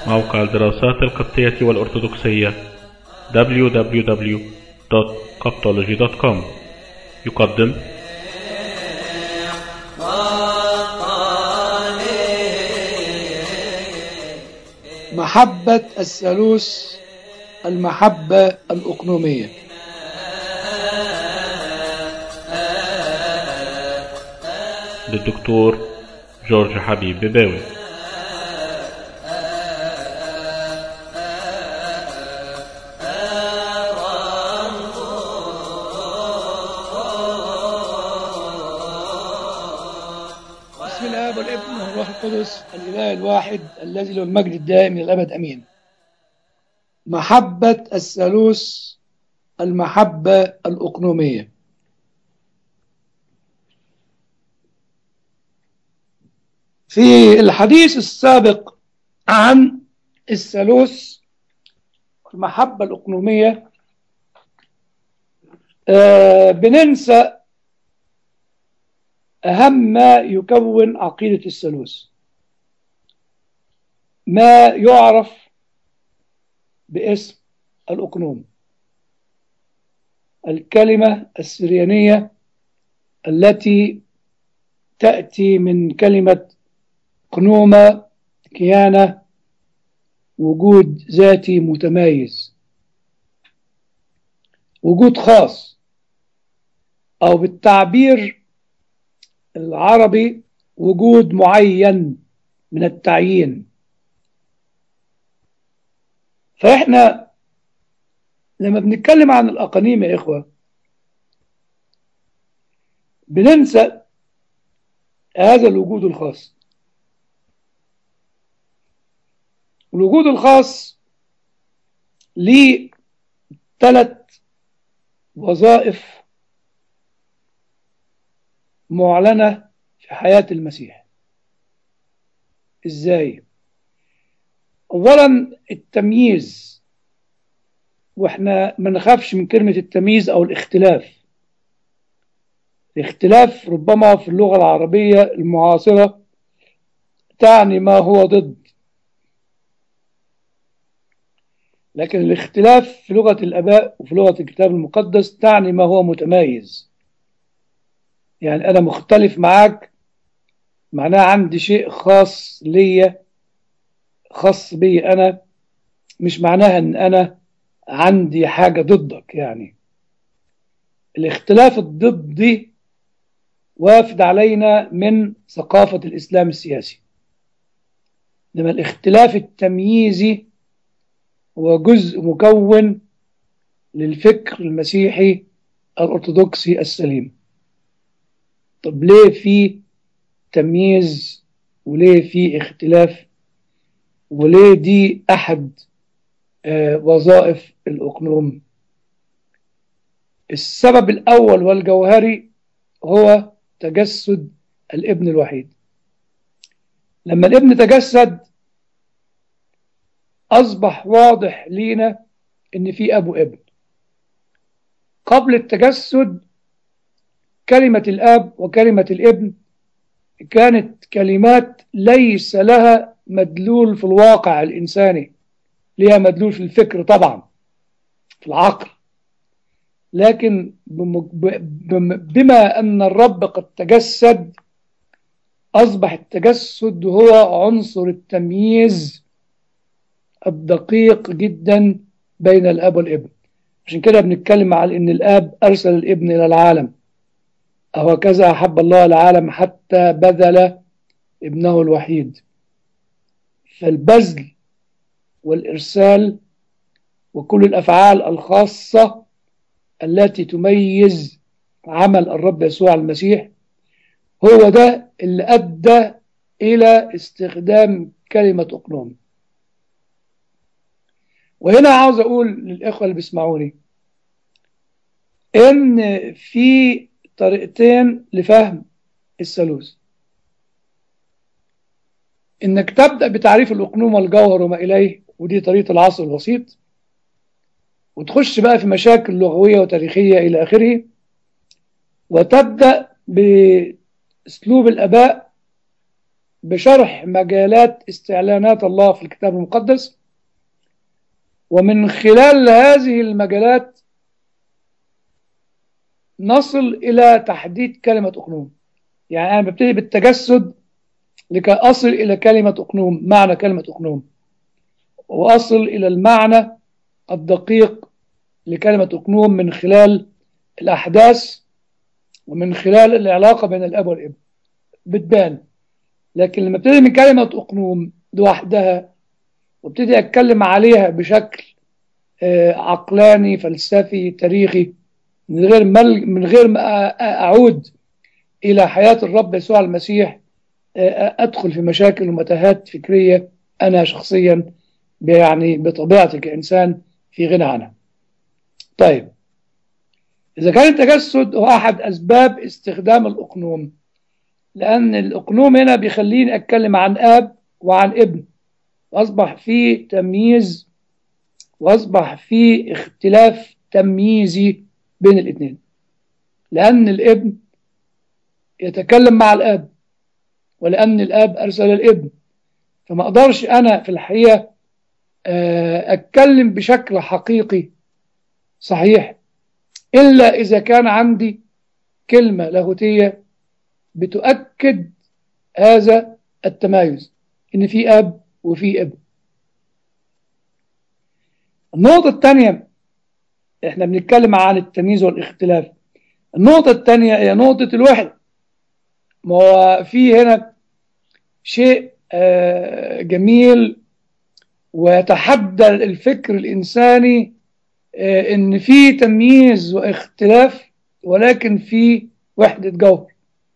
موقع الدراسات القبطية والأرثوذكسية www.coptology.com يقدم محبة الثالوث المحبة الأقنومية للدكتور جورج حبيب بباوي بسم الله والابن والروح القدس الإله الواحد الذي له المجد الدائم إلى الأبد أمين محبة الثالوث المحبة الأقنومية في الحديث السابق عن الثالوث المحبة الأقنومية آه، بننسى أهم ما يكون عقيدة الثالوث ما يعرف باسم الأقنوم الكلمة السريانية التي تأتي من كلمة قنومة كيانة وجود ذاتي متميز وجود خاص أو بالتعبير العربي وجود معين من التعيين فإحنا لما بنتكلم عن الأقانيم يا إخوة بننسى هذا الوجود الخاص الوجود الخاص ليه ثلاث وظائف معلنة في حياة المسيح ازاي اولا التمييز واحنا ما نخافش من كلمة التمييز او الاختلاف الاختلاف ربما في اللغة العربية المعاصرة تعني ما هو ضد لكن الاختلاف في لغة الآباء وفي لغة الكتاب المقدس تعني ما هو متميز يعني أنا مختلف معاك معناه عندي شيء خاص ليا خاص بي أنا مش معناها أن أنا عندي حاجة ضدك يعني الاختلاف الضدي وافد علينا من ثقافة الإسلام السياسي لما الاختلاف التمييزي هو جزء مكون للفكر المسيحي الأرثوذكسي السليم طب ليه في تمييز وليه في اختلاف وليه دي أحد آه وظائف الأقنوم السبب الأول والجوهري هو تجسد الابن الوحيد لما الابن تجسد أصبح واضح لينا إن في أب وابن قبل التجسد كلمة الآب وكلمة الابن كانت كلمات ليس لها مدلول في الواقع الإنساني لها مدلول في الفكر طبعا في العقل لكن بما أن الرب قد تجسد أصبح التجسد هو عنصر التمييز الدقيق جدا بين الأب والابن عشان كده بنتكلم على أن الآب أرسل الابن إلى العالم أو كذا أحب الله العالم حتى بذل ابنه الوحيد فالبذل والإرسال وكل الأفعال الخاصة التي تميز عمل الرب يسوع المسيح هو ده اللي أدى إلى استخدام كلمة أقنوم وهنا عاوز أقول للإخوة اللي بيسمعوني إن في طريقتين لفهم الثالوث إنك تبدأ بتعريف الأقنوم والجوهر وما إليه ودي طريقة العصر الوسيط وتخش بقى في مشاكل لغوية وتاريخية إلى آخره وتبدأ بأسلوب الآباء بشرح مجالات استعلانات الله في الكتاب المقدس ومن خلال هذه المجالات نصل إلى تحديد كلمة أقنوم يعني أنا ببتدي بالتجسد لكي أصل إلى كلمة أقنوم معنى كلمة أقنوم وأصل إلى المعنى الدقيق لكلمة أقنوم من خلال الأحداث ومن خلال العلاقة بين الأب والابن بتبان لكن لما ابتدي من كلمة أقنوم لوحدها وابتدي أتكلم عليها بشكل عقلاني فلسفي تاريخي من غير مل من غير ما أعود إلى حياة الرب يسوع المسيح أدخل في مشاكل ومتاهات فكرية أنا شخصيا يعني بطبيعتي كإنسان في غنى عنها طيب إذا كان التجسد هو أحد أسباب استخدام الأقنوم لأن الأقنوم هنا بيخليني أتكلم عن أب وعن ابن وأصبح في تمييز وأصبح في اختلاف تمييزي بين الاثنين لأن الابن يتكلم مع الأب ولأن الأب أرسل الابن فما أقدرش أنا في الحقيقة أتكلم بشكل حقيقي صحيح إلا إذا كان عندي كلمة لاهوتية بتؤكد هذا التمايز إن في أب وفي ابن النقطة الثانية إحنا بنتكلم عن التمييز والاختلاف النقطة الثانية هي نقطة الوحدة ما هو في هنا شيء جميل ويتحدى الفكر الإنساني إن في تمييز واختلاف ولكن في وحدة جوهر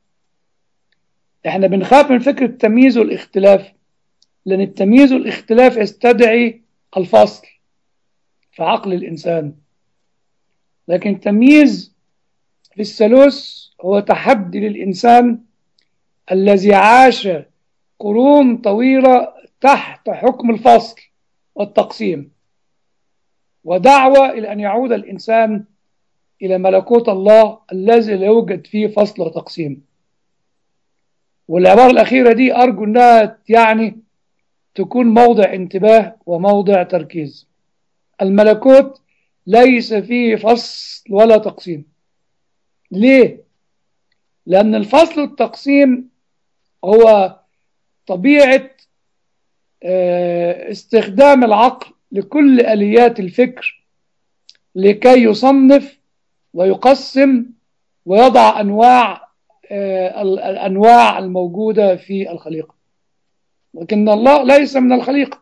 احنا بنخاف من فكرة التمييز والاختلاف لأن التمييز والاختلاف يستدعي الفصل في عقل الإنسان لكن التمييز في الثالوث هو تحدي للإنسان الذي عاش قرون طويلة تحت حكم الفصل والتقسيم ودعوة إلى أن يعود الإنسان إلى ملكوت الله الذي لا يوجد فيه فصل وتقسيم والعبارة الأخيرة دي أرجو أنها يعني تكون موضع انتباه وموضع تركيز الملكوت ليس فيه فصل ولا تقسيم ليه؟ لأن الفصل والتقسيم هو طبيعة استخدام العقل لكل آليات الفكر لكي يصنف ويقسم ويضع أنواع الأنواع الموجودة في الخليقة لكن الله ليس من الخليقة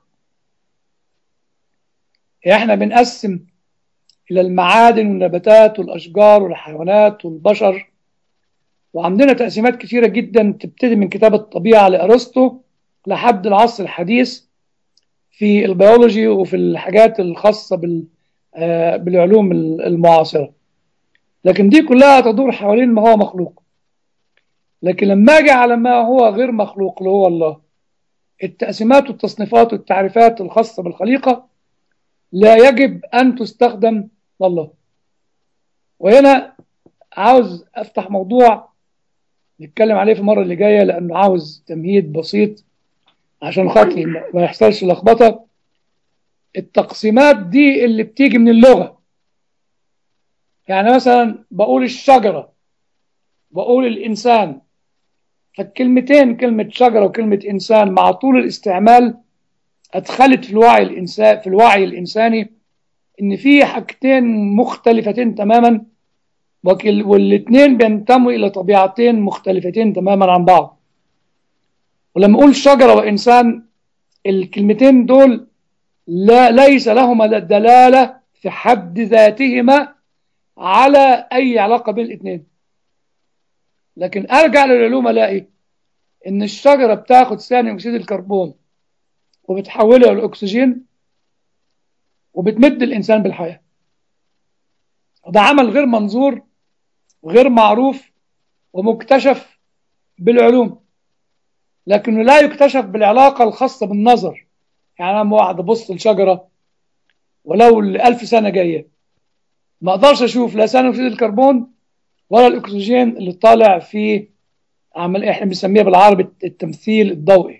احنا بنقسم إلى المعادن والنباتات والأشجار والحيوانات والبشر وعندنا تقسيمات كثيرة جدا تبتدي من كتاب الطبيعة لأرسطو لحد العصر الحديث في البيولوجي وفي الحاجات الخاصة بالعلوم المعاصرة لكن دي كلها تدور حوالين ما هو مخلوق لكن لما اجي على ما هو غير مخلوق اللي هو الله التقسيمات والتصنيفات والتعريفات الخاصة بالخليقة لا يجب أن تستخدم لله وهنا عاوز أفتح موضوع نتكلم عليه في المرة اللي جاية لأنه عاوز تمهيد بسيط عشان خاطر ما يحصلش لخبطة التقسيمات دي اللي بتيجي من اللغة يعني مثلا بقول الشجرة بقول الإنسان فالكلمتين كلمة شجرة وكلمة إنسان مع طول الاستعمال أدخلت في الوعي الإنسان في الوعي الإنساني إن في حاجتين مختلفتين تماما والاثنين بينتموا إلى طبيعتين مختلفتين تماما عن بعض ولما أقول شجرة وإنسان الكلمتين دول لا ليس لهما دلالة في حد ذاتهما على أي علاقة بين الاثنين لكن أرجع للعلوم ألاقي إن الشجرة بتاخد ثاني أكسيد الكربون وبتحوله للأكسجين وبتمد الإنسان بالحياة وده عمل غير منظور وغير معروف ومكتشف بالعلوم لكنه لا يكتشف بالعلاقة الخاصة بالنظر يعني أنا واحد أبص لشجرة ولو لألف سنة جاية ما أقدرش أشوف لا ثاني أكسيد الكربون ولا الأكسجين اللي طالع في عمل احنا بنسميها بالعربي التمثيل الضوئي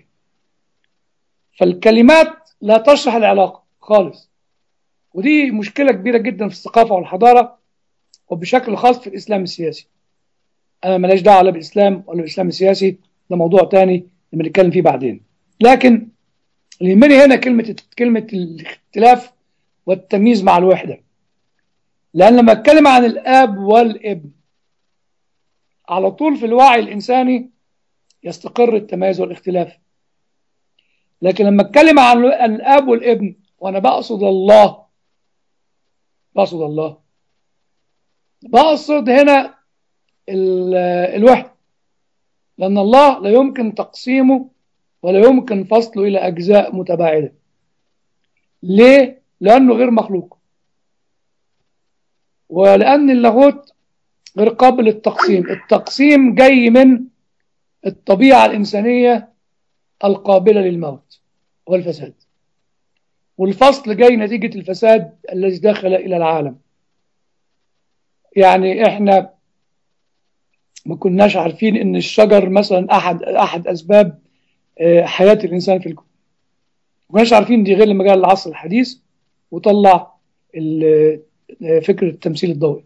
فالكلمات لا تشرح العلاقة خالص ودي مشكلة كبيرة جدا في الثقافة والحضارة وبشكل خاص في الإسلام السياسي أنا ملاش دعوة لا بالإسلام ولا بالإسلام السياسي ده موضوع تاني لما نتكلم فيه بعدين لكن اللي يهمني هنا كلمة كلمة الاختلاف والتمييز مع الوحدة لأن لما أتكلم عن الآب والابن على طول في الوعي الإنساني يستقر التميز والاختلاف لكن لما أتكلم عن الآب والابن وأنا بقصد الله بقصد الله بقصد هنا الوحدة لأن الله لا يمكن تقسيمه ولا يمكن فصله إلى أجزاء متباعدة ليه؟ لأنه غير مخلوق ولأن اللاهوت غير قابل للتقسيم التقسيم جاي من الطبيعة الإنسانية القابلة للموت والفساد والفصل جاي نتيجة الفساد الذي دخل إلى العالم يعني إحنا ما كناش عارفين إن الشجر مثلا أحد أحد أسباب حياة الإنسان في الكون ما كناش عارفين دي غير لما جاء العصر الحديث وطلع فكرة التمثيل الضوئي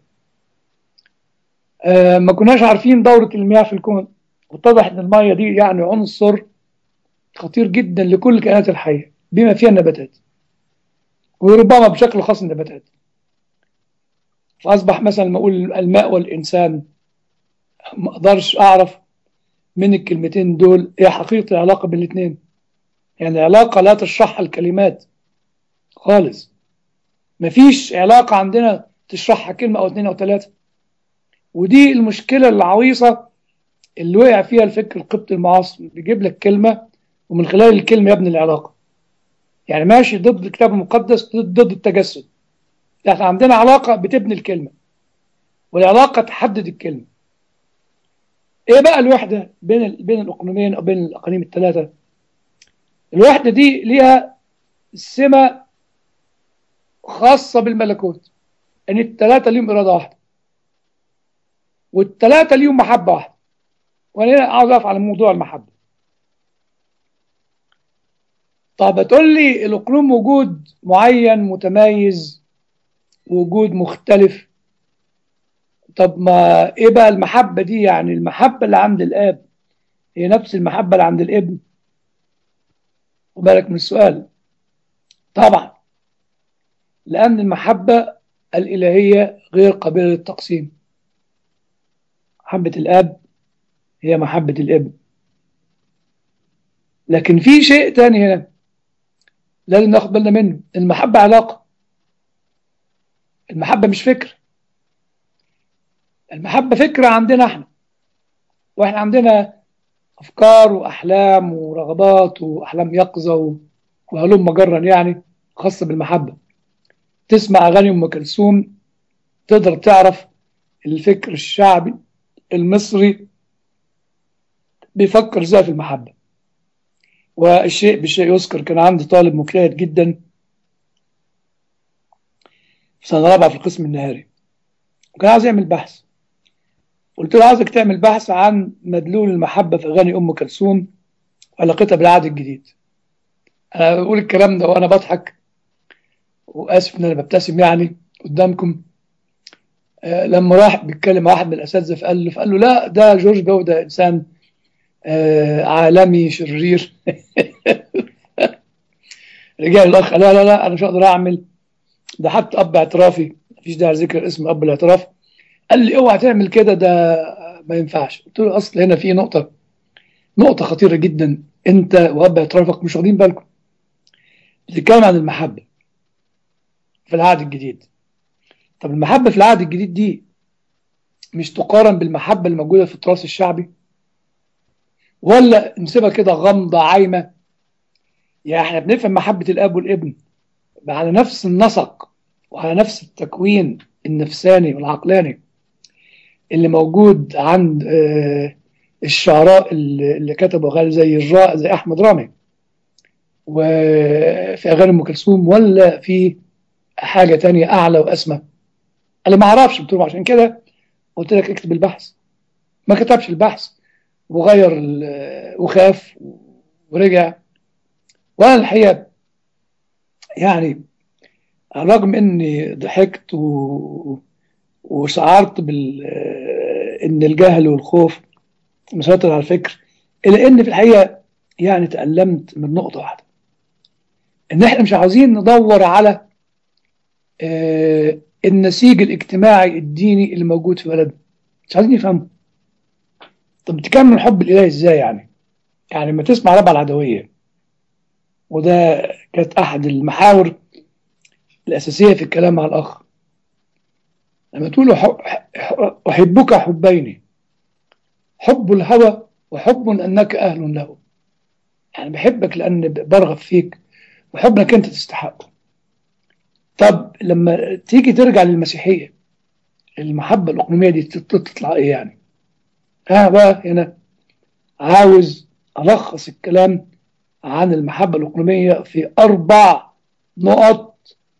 ما كناش عارفين دورة المياه في الكون واتضح ان المية دي يعني عنصر خطير جدا لكل الكائنات الحية بما فيها النباتات وربما بشكل خاص النباتات فأصبح مثلا ما أقول الماء والإنسان ما أقدرش أعرف من الكلمتين دول إيه حقيقة العلاقة بين الاثنين يعني علاقة لا تشرحها الكلمات خالص مفيش علاقة عندنا تشرحها كلمة أو اثنين أو ثلاثة ودي المشكلة العويصة اللي وقع فيها الفكر القبطي المعاصر بيجيب لك كلمة ومن خلال الكلمة يبني العلاقة يعني ماشي ضد الكتاب المقدس ضد, ضد التجسد احنا عندنا علاقة بتبني الكلمة والعلاقة تحدد الكلمة ايه بقى الوحدة بين ال... بين الاقليمين او بين الاقاليم الثلاثة الوحدة دي ليها سمة خاصة بالملكوت ان الثلاثة ليهم ارادة واحدة والثلاثة ليهم محبة واحدة وانا هنا عاوز اقف على موضوع المحبة طب هتقول لي الاقلوم وجود معين متميز وجود مختلف طب ما ايه بقى المحبة دي يعني المحبة اللي عند الاب هي نفس المحبة اللي عند الابن وبالك من السؤال طبعا لأن المحبة الإلهية غير قابلة للتقسيم محبة الأب هي محبة الابن لكن في شيء تاني هنا لازم ناخد بالنا منه المحبة علاقة المحبة مش فكر المحبة فكرة عندنا احنا واحنا عندنا أفكار وأحلام ورغبات وأحلام يقظة وهلم مجرا يعني خاصة بالمحبة تسمع أغاني أم كلثوم تقدر تعرف الفكر الشعبي المصري بيفكر ازاي في المحبة والشيء بالشيء يذكر كان عندي طالب مجتهد جدا في سنة رابعة في القسم النهاري وكان عايز يعمل بحث قلت له عايزك تعمل بحث عن مدلول المحبة في أغاني أم كلثوم وعلاقتها بالعهد الجديد أنا بقول الكلام ده وأنا بضحك وآسف إن أنا ببتسم يعني قدامكم آه لما راح بيتكلم واحد من الأساتذة فقال له فقال له لا ده جورج جو ده إنسان آه عالمي شرير رجع الأخ لا لا لا أنا مش هقدر أعمل ده حتى أب اعترافي مفيش داعي ذكر اسم أب الاعتراف قال لي اوعى تعمل كده ده ما ينفعش قلت له اصل هنا في نقطه نقطه خطيره جدا انت واب اعترافك مش واخدين بالكم بتتكلم عن المحبه في العهد الجديد طب المحبه في العهد الجديد دي مش تقارن بالمحبه الموجوده في التراث الشعبي ولا نسيبها كده غامضه عايمه يعني احنا بنفهم محبه الاب والابن على نفس النسق وعلى نفس التكوين النفساني والعقلاني اللي موجود عند الشعراء اللي كتبوا اغاني زي الراء زي احمد رامي وفي اغاني ام كلثوم ولا في حاجه تانية اعلى واسمى انا ما اعرفش قلت له عشان كده قلت لك اكتب البحث ما كتبش البحث وغير ال- وخاف ورجع وانا الحقيقه يعني على الرغم اني ضحكت و... وشعرت بال ان الجهل والخوف مسيطر على الفكر الا ان في الحقيقه يعني تألمت من نقطه واحده ان احنا مش عاوزين ندور على آه، النسيج الاجتماعي الديني اللي موجود في بلدنا مش عايزين يفهموا طب تكمل الحب الالهي ازاي يعني يعني لما تسمع ربع العدويه وده كانت احد المحاور الاساسيه في الكلام مع الاخ لما تقول ح- ح- احبك حبين حب الهوى وحب انك اهل له يعني بحبك لان برغب فيك وحب انك انت تستحقه طب لما تيجي ترجع للمسيحيه المحبه الاقليميه دي تط- تطلع ايه يعني ها بقى هنا عاوز الخص الكلام عن المحبه الاقليميه في اربع نقط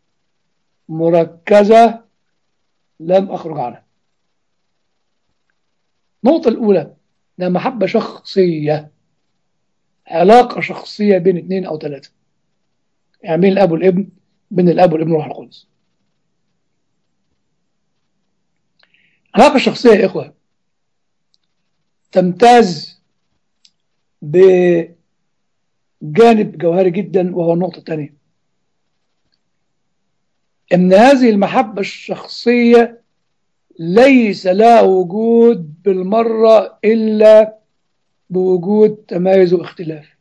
مركزه لم اخرج عنها النقطه الاولى انها محبه شخصيه علاقه شخصيه بين اثنين او ثلاثه يعني بين الاب والابن بين الاب والابن والروح القدس العلاقه الشخصيه يا اخوه تمتاز بجانب جوهري جدا وهو النقطه الثانيه ان هذه المحبه الشخصيه ليس لها وجود بالمره الا بوجود تمايز واختلاف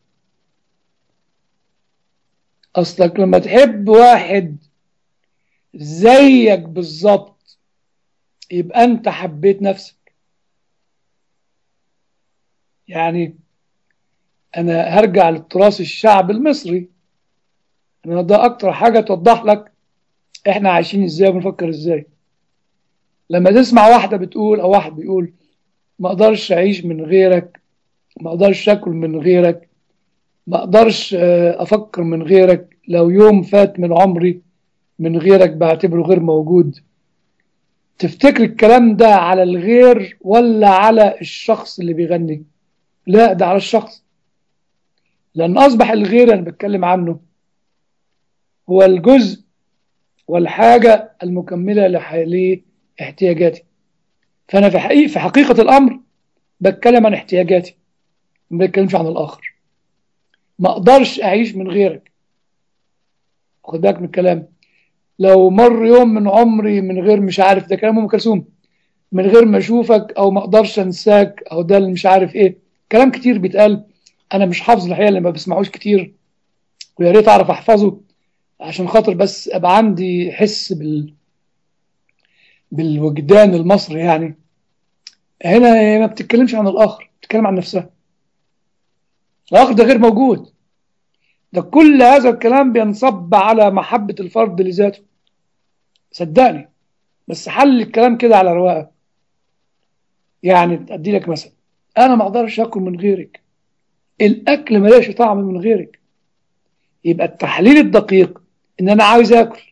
اصلك لما تحب واحد زيك بالظبط يبقى انت حبيت نفسك يعني انا هرجع للتراث الشعب المصري انا ده اكتر حاجه توضح لك احنا عايشين ازاي وبنفكر ازاي لما تسمع واحده بتقول او واحد بيقول ما اقدرش اعيش من غيرك ما اقدرش اكل من غيرك ما اقدرش آه، افكر من غيرك لو يوم فات من عمري من غيرك بعتبره غير موجود تفتكر الكلام ده على الغير ولا على الشخص اللي بيغني لا ده على الشخص لان اصبح الغير انا بتكلم عنه هو الجزء والحاجة المكملة لحالي احتياجاتي فانا في حقيقة في حقيقة الامر بتكلم عن احتياجاتي ما بتكلمش عن الاخر ما اقدرش اعيش من غيرك خد بالك من الكلام لو مر يوم من عمري من غير مش عارف ده كلام ام كلثوم من غير ما اشوفك او ما اقدرش انساك او ده اللي مش عارف ايه كلام كتير بيتقال انا مش حافظ الحقيقه اللي ما بسمعوش كتير ويا ريت اعرف احفظه عشان خاطر بس ابقى عندي حس بال بالوجدان المصري يعني هنا هي ما بتتكلمش عن الاخر بتتكلم عن نفسها الاخر ده غير موجود ده كل هذا الكلام بينصب على محبة الفرد لذاته صدقني بس حل الكلام كده على رواقه يعني ادي لك مثلا انا ما اقدرش اكل من غيرك الاكل ملاش طعم من غيرك يبقى التحليل الدقيق ان انا عاوز اكل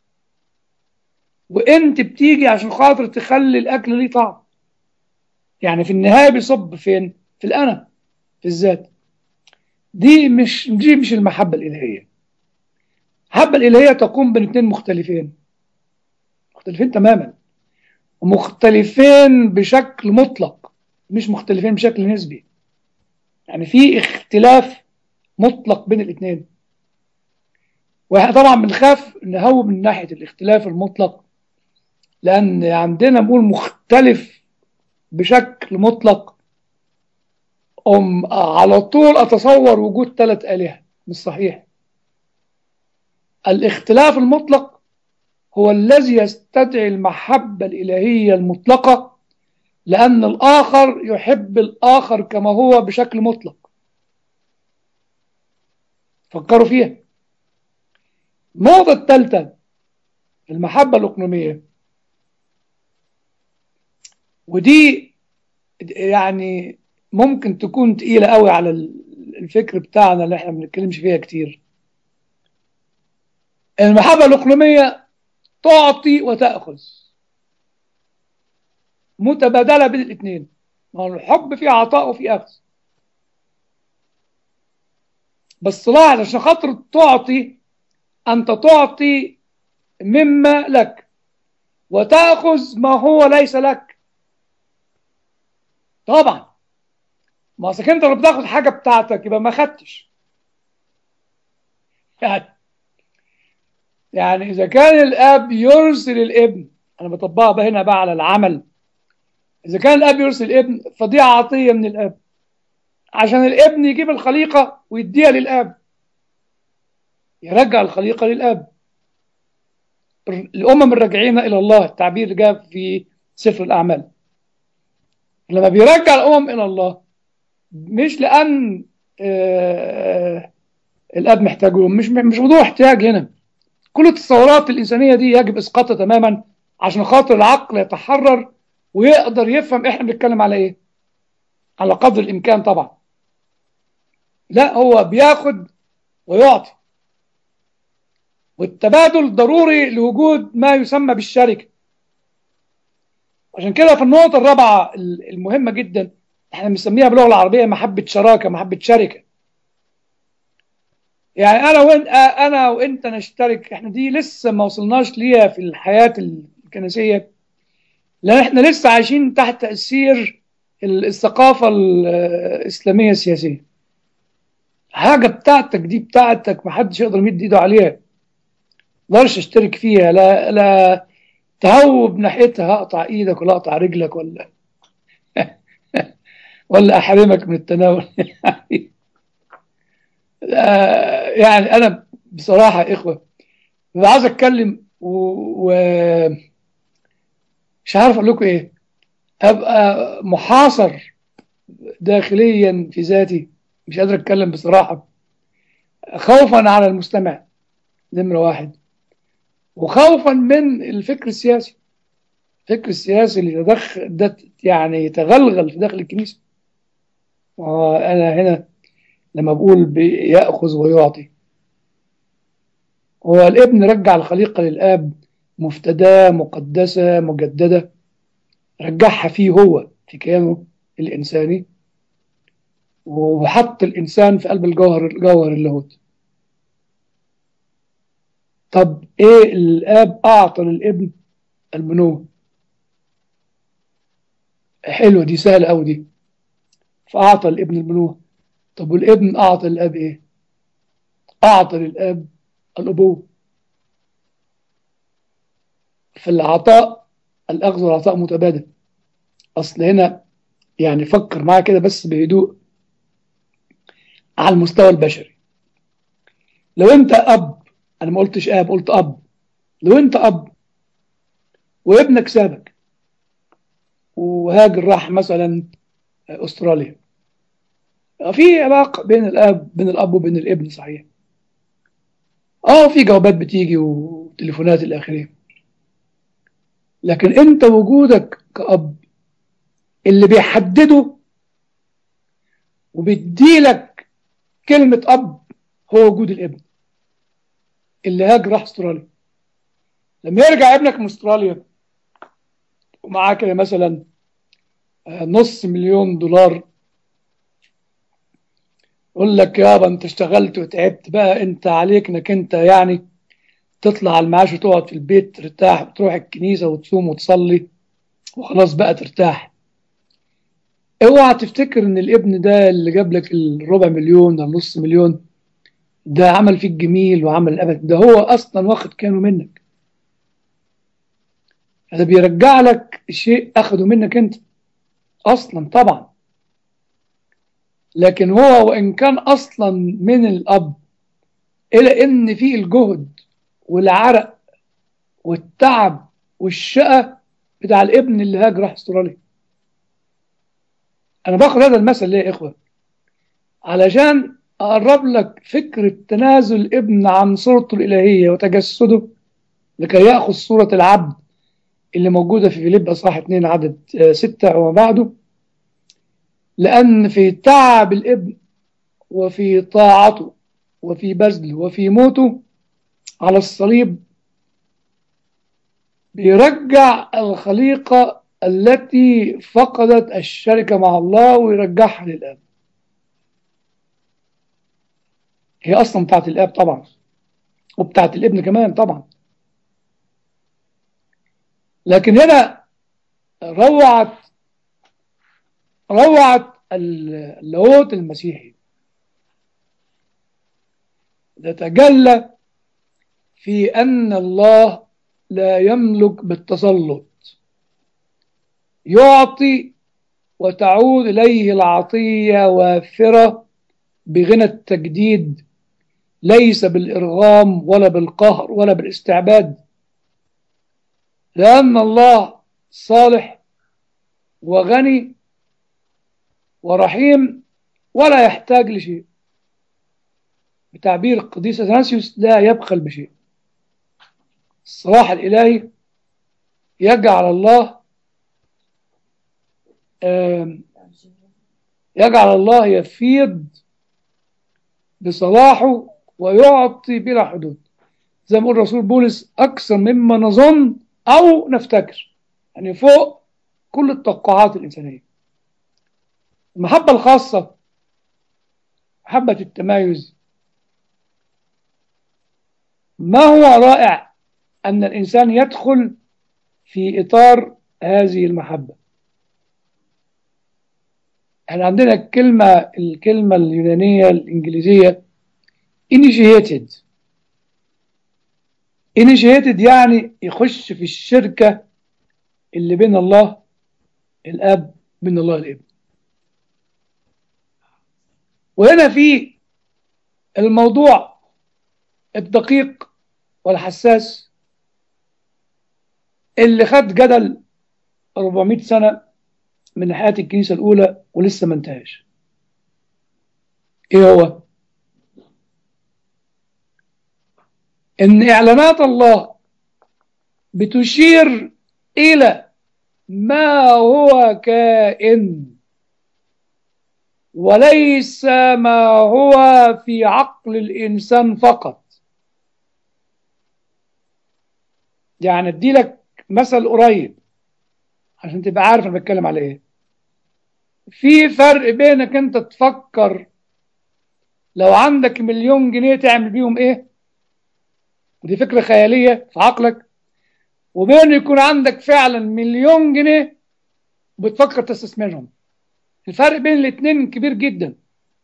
وانت بتيجي عشان خاطر تخلي الاكل ليه طعم يعني في النهايه بيصب فين في الانا في الذات دي مش دي مش المحبه الالهيه المحبه الالهيه تقوم بين اثنين مختلفين مختلفين تماما ومختلفين بشكل مطلق مش مختلفين بشكل نسبي يعني في اختلاف مطلق بين الاثنين واحنا طبعا بنخاف نهوب من ناحيه الاختلاف المطلق لان عندنا نقول مختلف بشكل مطلق أم على طول أتصور وجود ثلاث آلهة مش صحيح الاختلاف المطلق هو الذي يستدعي المحبة الإلهية المطلقة لأن الآخر يحب الآخر كما هو بشكل مطلق فكروا فيها النقطة الثالثة المحبة الإقنومية ودي يعني ممكن تكون تقيلة قوي على الفكر بتاعنا اللي احنا ما بنتكلمش فيها كتير المحبة الإقليمية تعطي وتأخذ متبادلة بين الاثنين ما هو الحب فيه عطاء وفيه أخذ بس لاحظ عشان خاطر تعطي أنت تعطي مما لك وتأخذ ما هو ليس لك طبعا ما أصلك أنت لو بتاخد حاجة بتاعتك يبقى ما خدتش يعني يعني إذا كان الأب يرسل الابن أنا بطبقها بقى هنا بقى على العمل إذا كان الأب يرسل الابن فدي عطية من الأب عشان الابن يجيب الخليقة ويديها للأب يرجع الخليقة للأب الأمم الراجعين إلى الله التعبير اللي جاء في سفر الأعمال لما بيرجع الأمم إلى الله مش لأن آه الأب محتاجهم مش مش موضوع احتياج هنا كل التصورات الإنسانية دي يجب إسقاطها تماما عشان خاطر العقل يتحرر ويقدر يفهم إحنا بنتكلم على إيه على قدر الإمكان طبعا لا هو بياخد ويعطي والتبادل ضروري لوجود ما يسمى بالشركة عشان كده في النقطة الرابعة المهمة جدا احنا بنسميها باللغة العربية محبة شراكة محبة شركة يعني انا وانت انا وانت نشترك احنا دي لسه ما وصلناش ليها في الحياة الكنسية لان احنا لسه عايشين تحت تأثير الثقافة الإسلامية السياسية حاجة بتاعتك دي بتاعتك محدش يقدر يمد ايده عليها مقدرش اشترك فيها لا لا تهوب ناحيتها اقطع ايدك ولا اقطع رجلك ولا ولا احرمك من التناول يعني انا بصراحه يا اخوه ببقى عايز اتكلم و, و... مش عارف اقول لكم ايه ابقى محاصر داخليا في ذاتي مش قادر اتكلم بصراحه خوفا على المستمع نمره واحد وخوفا من الفكر السياسي الفكر السياسي اللي يتدخل ده يعني يتغلغل في داخل الكنيسه وانا هنا لما بقول بيأخذ ويعطي هو الابن رجع الخليقة للآب مفتداة مقدسة مجددة رجعها فيه هو في كيانه الإنساني وحط الإنسان في قلب الجوهر الجوهر اللاهوت طب إيه الآب أعطى للابن البنوة حلوة دي سهلة أوي دي فأعطى الابن البنوة طب والابن أعطى للأب إيه؟ أعطى للأب الأبوة في العطاء الأخذ والعطاء متبادل أصل هنا يعني فكر معايا كده بس بهدوء على المستوى البشري لو أنت أب أنا ما قلتش أب قلت أب لو أنت أب وابنك سابك وهاجر راح مثلا أستراليا في علاقة بين الأب بين الأب وبين الابن صحيح اه في جوابات بتيجي وتليفونات الى اخره لكن انت وجودك كأب اللي بيحدده وبيديلك كلمة أب هو وجود الابن اللي هاجر راح استراليا لما يرجع ابنك من استراليا ومعاه كده مثلا نص مليون دولار يقول لك يابا انت اشتغلت وتعبت بقى انت عليك انك انت يعني تطلع على المعاش وتقعد في البيت ترتاح وتروح الكنيسة وتصوم وتصلي وخلاص بقى ترتاح اوعى تفتكر ان الابن ده اللي جاب لك الربع مليون ولا نص مليون ده عمل فيك جميل وعمل الابد ده هو اصلا واخد كانه منك هذا بيرجع لك شيء اخده منك انت اصلا طبعا لكن هو وإن كان أصلا من الأب إلى إن في الجهد والعرق والتعب والشقة بتاع الابن اللي هاجر راح استراليا أنا باخد هذا المثل ليه يا إخوة علشان أقرب لك فكرة تنازل الابن عن صورته الإلهية وتجسده لكي يأخذ صورة العبد اللي موجودة في فيليب أصحاح 2 عدد 6 وما بعده لأن في تعب الابن وفي طاعته وفي بذله وفي موته على الصليب بيرجع الخليقة التي فقدت الشركة مع الله ويرجعها للآب هي أصلا بتاعت الآب طبعا وبتاعت الابن كمان طبعا لكن هنا روعت روعت اللاهوت المسيحي تتجلى في أن الله لا يملك بالتسلط يعطي وتعود إليه العطية وافرة بغنى التجديد ليس بالإرغام ولا بالقهر ولا بالاستعباد لأن الله صالح وغني ورحيم ولا يحتاج لشيء بتعبير القديس اثناسيوس لا يبخل بشيء الصلاح الإلهي يجعل الله يجعل الله يفيض بصلاحه ويعطي بلا حدود زي ما يقول الرسول بولس أكثر مما نظن أو نفتكر يعني فوق كل التوقعات الإنسانية المحبة الخاصة محبة التمايز ما هو رائع أن الإنسان يدخل في إطار هذه المحبة احنا عندنا الكلمة الكلمة اليونانية الإنجليزية initiated initiated يعني يخش في الشركة اللي بين الله الأب بين الله الابن وهنا في الموضوع الدقيق والحساس اللي خد جدل 400 سنة من حياة الكنيسة الأولى ولسه ما انتهاش إيه هو؟ إن إعلانات الله بتشير إلى ما هو كائن وليس ما هو في عقل الإنسان فقط يعني ادي لك مثل قريب عشان تبقى عارف انا بتكلم على ايه في فرق بينك انت تفكر لو عندك مليون جنيه تعمل بيهم ايه ودي فكرة خيالية في عقلك وبين يكون عندك فعلا مليون جنيه وبتفكر تستثمرهم الفرق بين الاثنين كبير جدا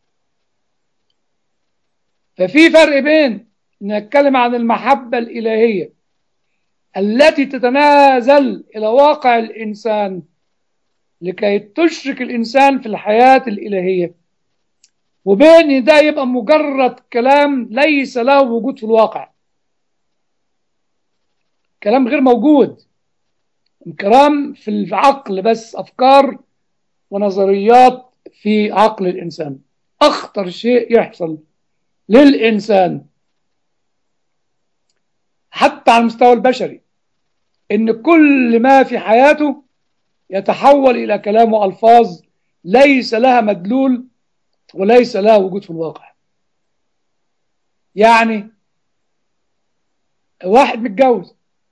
ففي فرق بين نتكلم عن المحبة الإلهية التي تتنازل إلى واقع الإنسان لكي تشرك الإنسان في الحياة الإلهية وبين ده يبقى مجرد كلام ليس له وجود في الواقع كلام غير موجود كلام في العقل بس أفكار ونظريات في عقل الإنسان أخطر شيء يحصل للإنسان حتى على المستوى البشري ان كل ما في حياته يتحول الى كلام والفاظ ليس لها مدلول وليس لها وجود في الواقع يعني واحد متجوز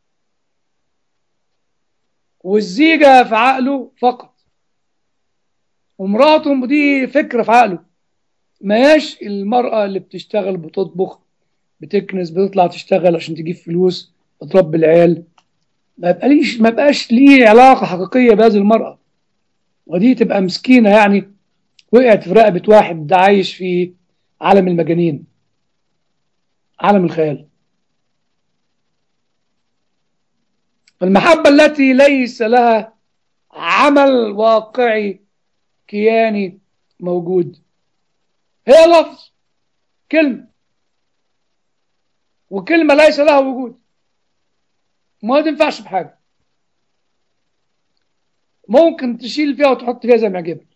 والزيجة في عقله فقط ومراته دي فكرة في عقله ماهياش المرأة اللي بتشتغل بتطبخ بتكنس بتطلع تشتغل عشان تجيب فلوس بتربي العيال ما يبقاليش ما يبقاش ليه علاقة حقيقية بهذه المرأة ودي تبقى مسكينة يعني وقعت في رقبة واحد ده عايش في عالم المجانين عالم الخيال المحبة التي ليس لها عمل واقعي كياني موجود هي لفظ كلمة وكلمة ليس لها وجود ما تنفعش بحاجة ممكن تشيل فيها وتحط فيها زي ما يعجبك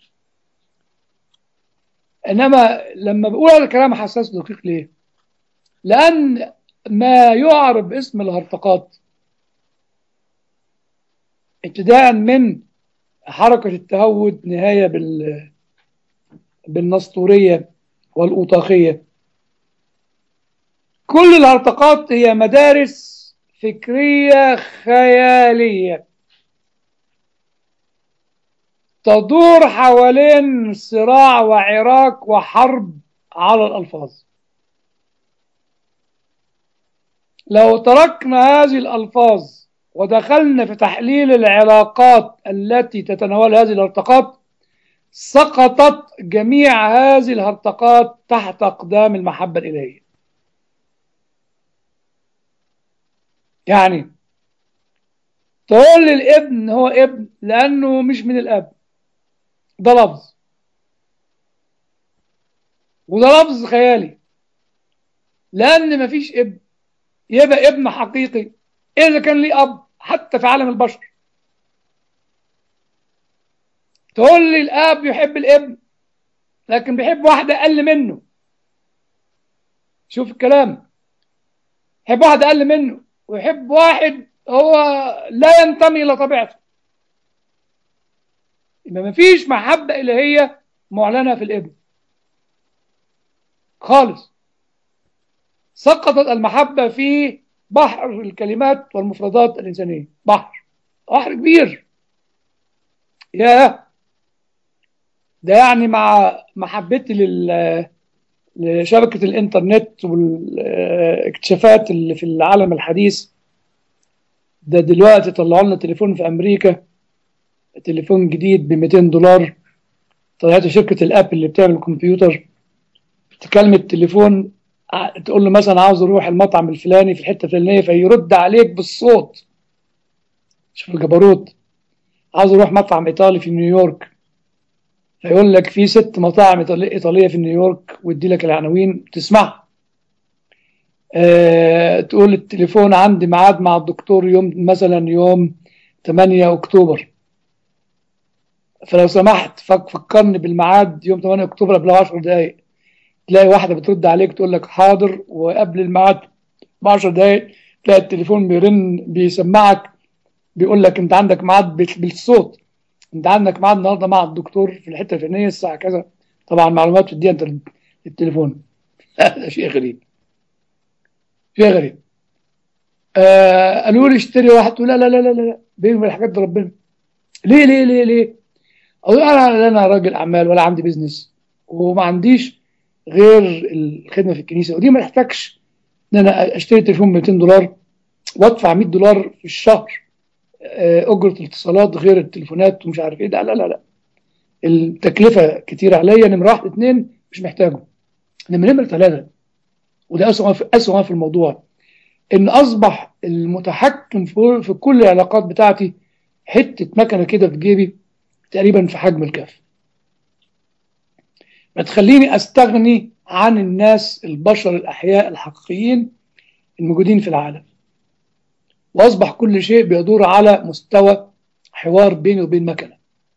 انما لما بقول هذا الكلام حساس دقيق ليه لان ما يعرف باسم الهرطقات ابتداء من حركة التهود نهاية بال بالنسطورية والأوطاخية كل الهرطقات هي مدارس فكرية خيالية تدور حوالين صراع وعراك وحرب على الألفاظ لو تركنا هذه الألفاظ ودخلنا في تحليل العلاقات التي تتناول هذه الارتقاط سقطت جميع هذه الهرطقات تحت أقدام المحبة الإلهية يعني تقول للابن هو ابن لأنه مش من الأب ده لفظ وده لفظ خيالي لأن مفيش ابن يبقى ابن حقيقي إذا كان ليه أب حتى في عالم البشر تقول لي الاب يحب الابن لكن بيحب واحده اقل منه شوف الكلام يحب واحد اقل منه ويحب واحد هو لا ينتمي الى طبيعته يبقى ما فيش محبه الهيه معلنه في الابن خالص سقطت المحبه في بحر الكلمات والمفردات الانسانيه بحر بحر كبير يا ده يعني مع محبتي لل لشبكة الإنترنت والاكتشافات اللي في العالم الحديث ده دلوقتي طلعوا لنا تليفون في أمريكا تليفون جديد ب 200 دولار طلعت شركة الأبل اللي بتعمل الكمبيوتر تكلم التليفون تقول له مثلا عاوز أروح المطعم الفلاني في الحتة الفلانية فيرد عليك بالصوت شوف الجبروت عاوز أروح مطعم إيطالي في نيويورك فيقول لك في ست مطاعم إيطالية في نيويورك ويدي لك العناوين تسمعها أه تقول التليفون عندي ميعاد مع الدكتور يوم مثلا يوم 8 أكتوبر فلو سمحت فكرني بالميعاد يوم 8 أكتوبر قبل 10 دقايق تلاقي واحدة بترد عليك تقول لك حاضر وقبل الميعاد ب 10 دقايق تلاقي التليفون بيرن بيسمعك بيقول لك انت عندك ميعاد بالصوت انت عندك ميعاد النهارده مع الدكتور في الحته الفلانيه الساعه كذا طبعا معلومات تديها انت التليفون ده شيء غريب شيء غريب آه قالوا لي اشتري واحد تقول لا لا لا لا لا بيني وبين الحاجات دي ربنا ليه ليه ليه ليه اقول انا انا راجل اعمال ولا عندي بيزنس وما عنديش غير الخدمه في الكنيسه ودي ما تحتاجش ان انا اشتري تليفون ب 200 دولار وادفع 100 دولار في الشهر اجره الاتصالات غير التليفونات ومش عارف ايه ده لا لا لا التكلفه كتير عليا نمره واحد اثنين مش محتاجه نمره نمره ثلاثه وده اسوء في اسوء في الموضوع ان اصبح المتحكم في, في كل العلاقات بتاعتي حته مكنه كده في جيبي تقريبا في حجم الكف ما تخليني استغني عن الناس البشر الاحياء الحقيقيين الموجودين في العالم واصبح كل شيء بيدور على مستوى حوار بيني وبين مكنه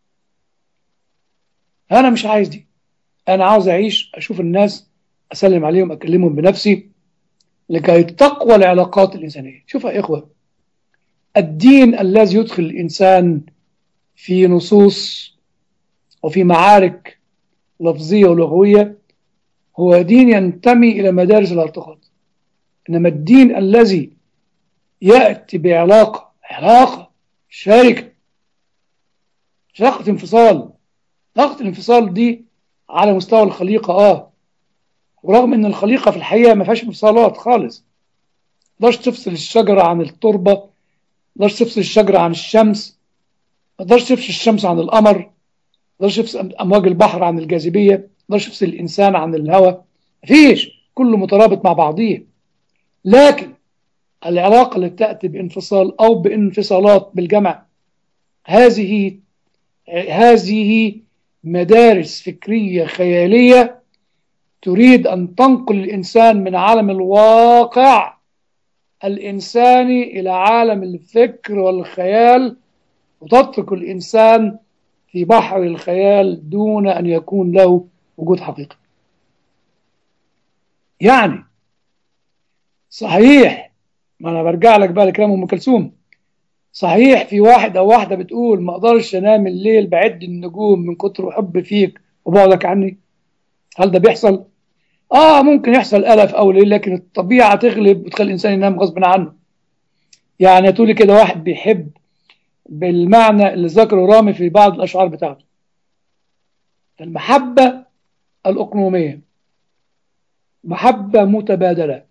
انا مش عايز دي انا عاوز اعيش اشوف الناس اسلم عليهم اكلمهم بنفسي لكي تقوى العلاقات الانسانيه شوفوا يا اخوه الدين الذي يدخل الانسان في نصوص وفي معارك لفظيه ولغويه هو دين ينتمي الى مدارس الارتقاط انما الدين الذي يأتي بعلاقة علاقة شركة علاقة انفصال علاقة الانفصال دي على مستوى الخليقة اه ورغم ان الخليقة في الحقيقة ما فيهاش انفصالات خالص تقدرش تفصل الشجرة عن التربة تقدرش تفصل الشجرة عن الشمس ما تقدرش تفصل الشمس عن القمر ما تقدرش تفصل امواج البحر عن الجاذبية ما تقدرش تفصل الانسان عن الهواء مفيش كله مترابط مع بعضيه لكن العلاقة التي تأتي بانفصال أو بانفصالات بالجمع هذه هذه مدارس فكرية خيالية تريد أن تنقل الإنسان من عالم الواقع الإنساني إلى عالم الفكر والخيال وتترك الإنسان في بحر الخيال دون أن يكون له وجود حقيقي يعني صحيح ما انا برجع لك بقى لكلام ام كلثوم صحيح في واحد او واحده بتقول ما اقدرش انام الليل بعد النجوم من كتر حب فيك وبعدك عني هل ده بيحصل اه ممكن يحصل الف او ليل لكن الطبيعه تغلب وتخلي الانسان ينام غصب عنه يعني تقولي كده واحد بيحب بالمعنى اللي ذكره رامي في بعض الاشعار بتاعته المحبة الأقنومية محبة متبادلة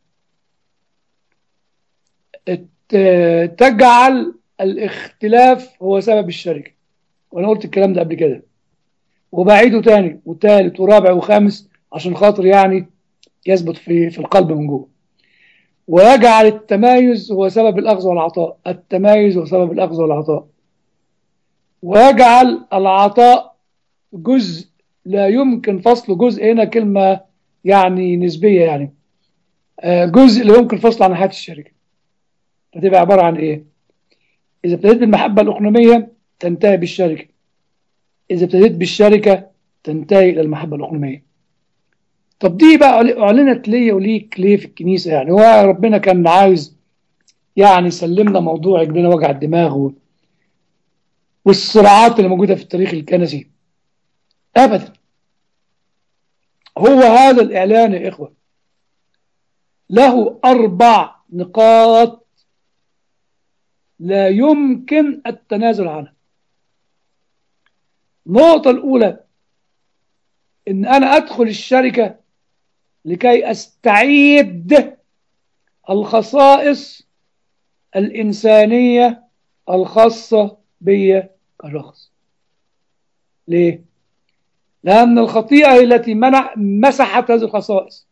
تجعل الاختلاف هو سبب الشركة وأنا قلت الكلام ده قبل كده وبعيده تاني وتالت ورابع وخامس عشان خاطر يعني يثبت في في القلب من جوه ويجعل التمايز هو سبب الأخذ والعطاء التمايز هو سبب الأخذ والعطاء ويجعل العطاء جزء لا يمكن فصل جزء هنا كلمة يعني نسبية يعني جزء لا يمكن فصله عن حياة الشركة فتبقى عبارة عن إيه إذا ابتديت بالمحبة الأقنومية تنتهي بالشركة إذا ابتديت بالشركة تنتهي إلى المحبة الأقنومية طب دي بقى أعلنت ليا وليك ليه في الكنيسة يعني هو ربنا كان عايز يعني يسلمنا موضوع يجيب لنا وجع الدماغ والصراعات اللي موجودة في التاريخ الكنسي أبدا هو هذا الإعلان يا إخوة له أربع نقاط لا يمكن التنازل عنها النقطة الأولى إن أنا أدخل الشركة لكي أستعيد الخصائص الإنسانية الخاصة بي كشخص ليه؟ لأن الخطيئة هي التي منع مسحت هذه الخصائص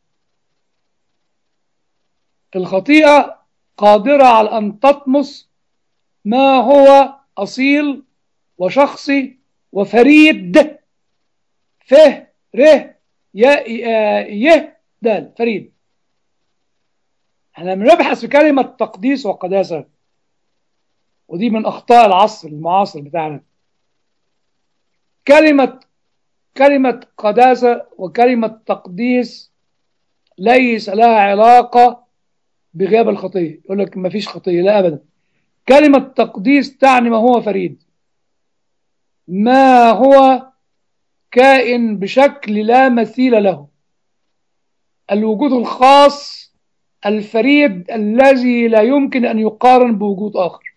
الخطيئة قادرة على أن تطمس ما هو أصيل وشخصي وفريد فه ره يا يه دال فريد احنا بنبحث في كلمة تقديس وقداسة ودي من أخطاء العصر المعاصر بتاعنا كلمة كلمة قداسة وكلمة تقديس ليس لها علاقة بغياب الخطية يقول لك ما فيش خطية لا أبدا كلمة تقديس تعني ما هو فريد ما هو كائن بشكل لا مثيل له الوجود الخاص الفريد الذي لا يمكن أن يقارن بوجود آخر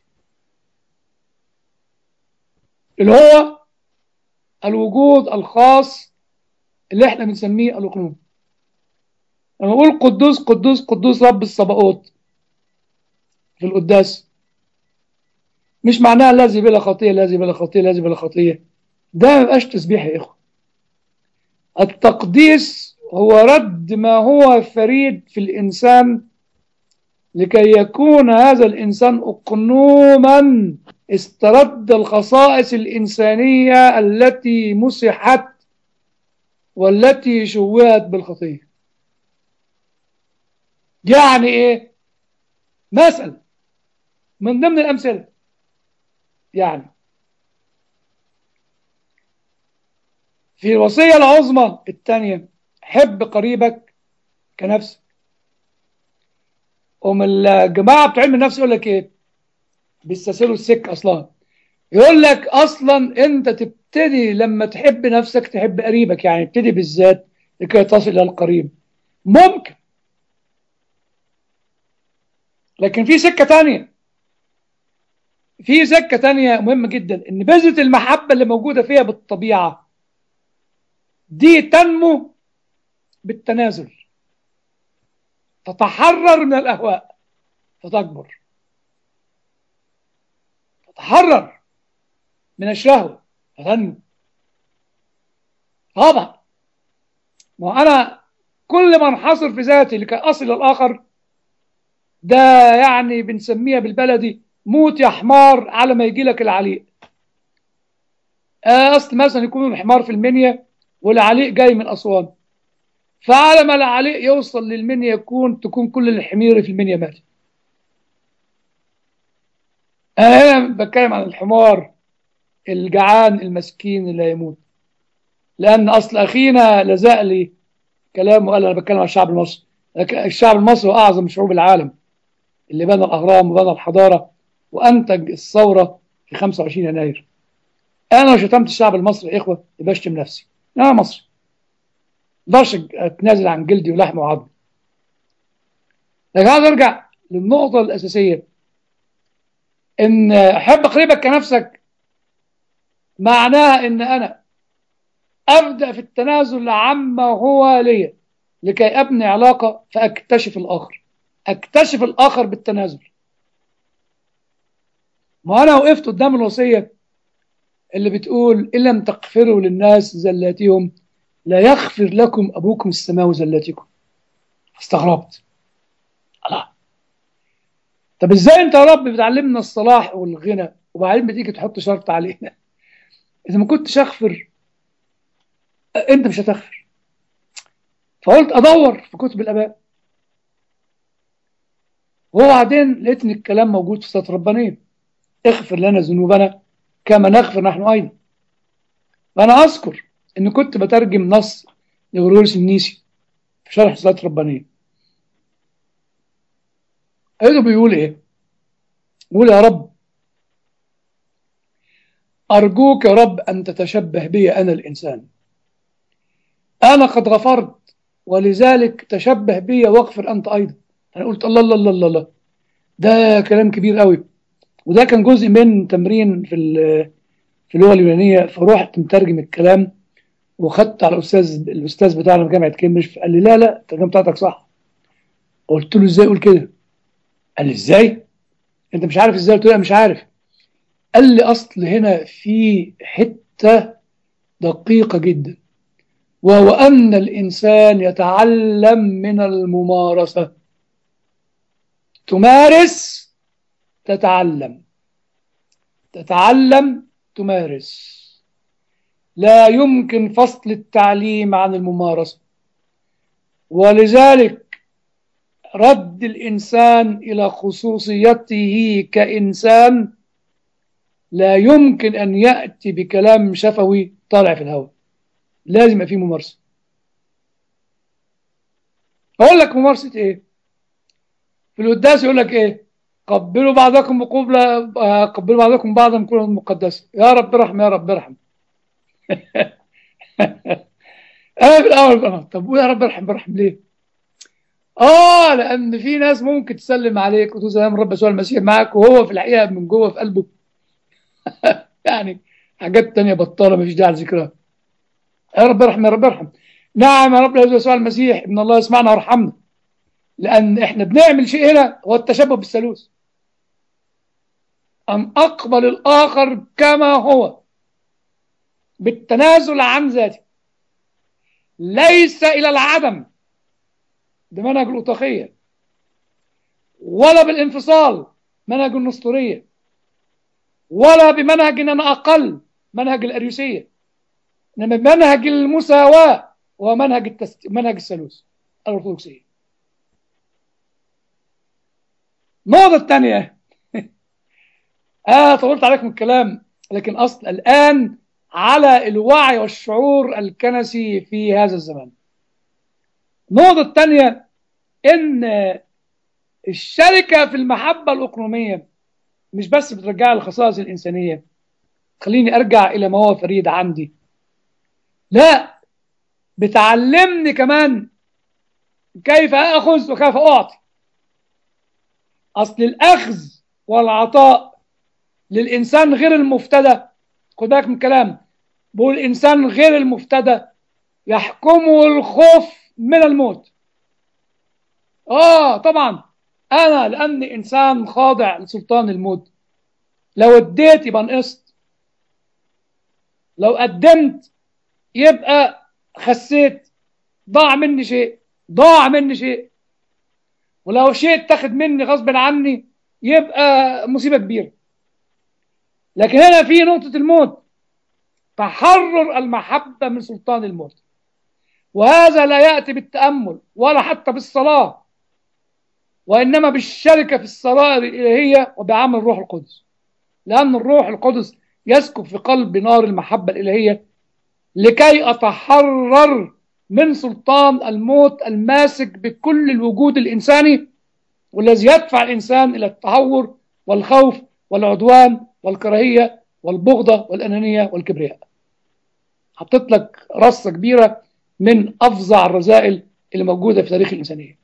اللي هو الوجود الخاص اللي احنا بنسميه الأقنوم لما نقول قدوس قدوس قدوس رب الصباؤوت في القداس مش معناها الذي بلا خطية الذي بلا خطية الذي بلا خطية ده ما يبقاش تسبيح يا إخوة التقديس هو رد ما هو فريد في الإنسان لكي يكون هذا الإنسان أقنوما استرد الخصائص الإنسانية التي مسحت والتي شوهت بالخطية يعني إيه مثل من ضمن الأمثلة يعني في الوصية العظمى الثانية حب قريبك كنفسك هم الجماعة بتوع علم النفس يقول لك ايه بيستسهلوا السك اصلا يقول لك اصلا انت تبتدي لما تحب نفسك تحب قريبك يعني ابتدي بالذات لكي تصل الى القريب ممكن لكن في سكة تانية في سكة تانية مهمة جدا ان بذرة المحبة اللي موجودة فيها بالطبيعة دي تنمو بالتنازل تتحرر من الأهواء فتكبر تتحرر من الشهوة فتنمو طبعا ما أنا كل ما انحصر في ذاتي لكي أصل الآخر ده يعني بنسميها بالبلدي موت يا حمار على ما يجي لك العليق أصل مثلا يكون الحمار في المنيا والعليق جاي من أسوان فعلى ما العليق يوصل للمنيا يكون تكون كل الحمير في المنيا مات أنا هنا بتكلم عن الحمار الجعان المسكين اللي هيموت لأن أصل أخينا لزق لي كلام وقال أنا بتكلم عن الشعب المصري الشعب المصري هو أعظم شعوب العالم اللي بنى الأهرام وبنى الحضارة وأنتج الثورة في 25 يناير أنا لو شتمت الشعب المصري يا إخوة يبقى أشتم نفسي أنا مصري مقدرش اتنازل عن جلدي ولحم وعظم لكن عايز ارجع للنقطة الأساسية إن حب قريبك كنفسك معناها إن أنا أبدأ في التنازل عما هو لي لكي أبني علاقة فأكتشف الآخر أكتشف الآخر بالتنازل ما أنا وقفت قدام الوصية اللي بتقول إن لم تغفروا للناس زلاتهم لا يغفر لكم أبوكم السماوي زلاتكم استغربت الله طب ازاي انت يا رب بتعلمنا الصلاح والغنى وبعدين بتيجي تحط شرط علينا اذا ما كنتش اغفر انت مش هتغفر فقلت ادور في كتب الاباء وبعدين لقيت ان الكلام موجود في سطر ربانيه اغفر لنا ذنوبنا كما نغفر نحن ايضا فانا اذكر ان كنت بترجم نص لغرورس النيسي في شرح صلاه ربانيه ايده بيقول ايه بيقول يا رب ارجوك يا رب ان تتشبه بي انا الانسان انا قد غفرت ولذلك تشبه بي واغفر انت ايضا انا قلت الله الله الله الله ده كلام كبير قوي وده كان جزء من تمرين في في اللغه اليونانيه فروحت مترجم الكلام وخدت على الاستاذ الاستاذ بتاعنا في جامعه كامبريدج قال لي لا لا الترجمه بتاعتك صح قلت له ازاي اقول كده قال لي ازاي انت مش عارف ازاي قلت له مش عارف قال لي اصل هنا في حته دقيقه جدا وهو ان الانسان يتعلم من الممارسه تمارس تتعلم تتعلم تمارس لا يمكن فصل التعليم عن الممارسه ولذلك رد الانسان الى خصوصيته كانسان لا يمكن ان ياتي بكلام شفوي طالع في الهواء لازم يبقى فيه ممارسه اقول لك ممارسه ايه في القداس يقول لك ايه قبلوا بعضكم بقبلة قبلوا بعضكم بعضا بقبلة مقدسة يا رب ارحم يا رب ارحم انا في الاول طب يا رب ارحم ارحم ليه اه لان في ناس ممكن تسلم عليك وتقول سلام رب يسوع المسيح معاك وهو في الحقيقه من جوه في قلبه يعني حاجات تانية بطاله مفيش داعي لذكرها يا رب ارحم يا رب ارحم نعم يا رب يسوع المسيح ابن الله يسمعنا وارحمنا لان احنا بنعمل شيء هنا هو التشبه بالثالوث ان اقبل الاخر كما هو بالتنازل عن ذاتي ليس الى العدم بمنهج الأوطاقية ولا بالانفصال منهج النسطورية ولا بمنهج ان انا اقل منهج الاريوسية انما بمنهج المساواة ومنهج التست... منهج الثالوث الارثوذكسية النقطة الثانية اه طولت عليكم الكلام لكن اصل الان على الوعي والشعور الكنسي في هذا الزمان النقطة الثانية إن الشركة في المحبة الأقنومية مش بس بترجع الخصائص الإنسانية خليني أرجع إلى ما هو فريد عندي لا بتعلمني كمان كيف أخذ وكيف أعطي أصل الأخذ والعطاء للإنسان غير المفتدى خد بالك من الكلام بقول الإنسان غير المفتدى يحكمه الخوف من الموت اه طبعا انا لاني انسان خاضع لسلطان الموت لو اديت يبقى نقصت لو قدمت يبقى خسيت ضاع مني شيء ضاع مني شيء ولو شيء اتخذ مني غصب عني يبقى مصيبه كبيره لكن هنا في نقطه الموت تحرر المحبه من سلطان الموت وهذا لا يأتي بالتأمل ولا حتى بالصلاة وإنما بالشركة في الصلاة الإلهية وبعمل الروح القدس لأن الروح القدس يسكب في قلب نار المحبة الإلهية لكي أتحرر من سلطان الموت الماسك بكل الوجود الإنساني والذي يدفع الإنسان إلى التهور والخوف والعدوان والكراهية والبغضة والأنانية والكبرياء حطيت لك رصة كبيرة من أفظع الرذائل اللي موجودة في تاريخ الإنسانية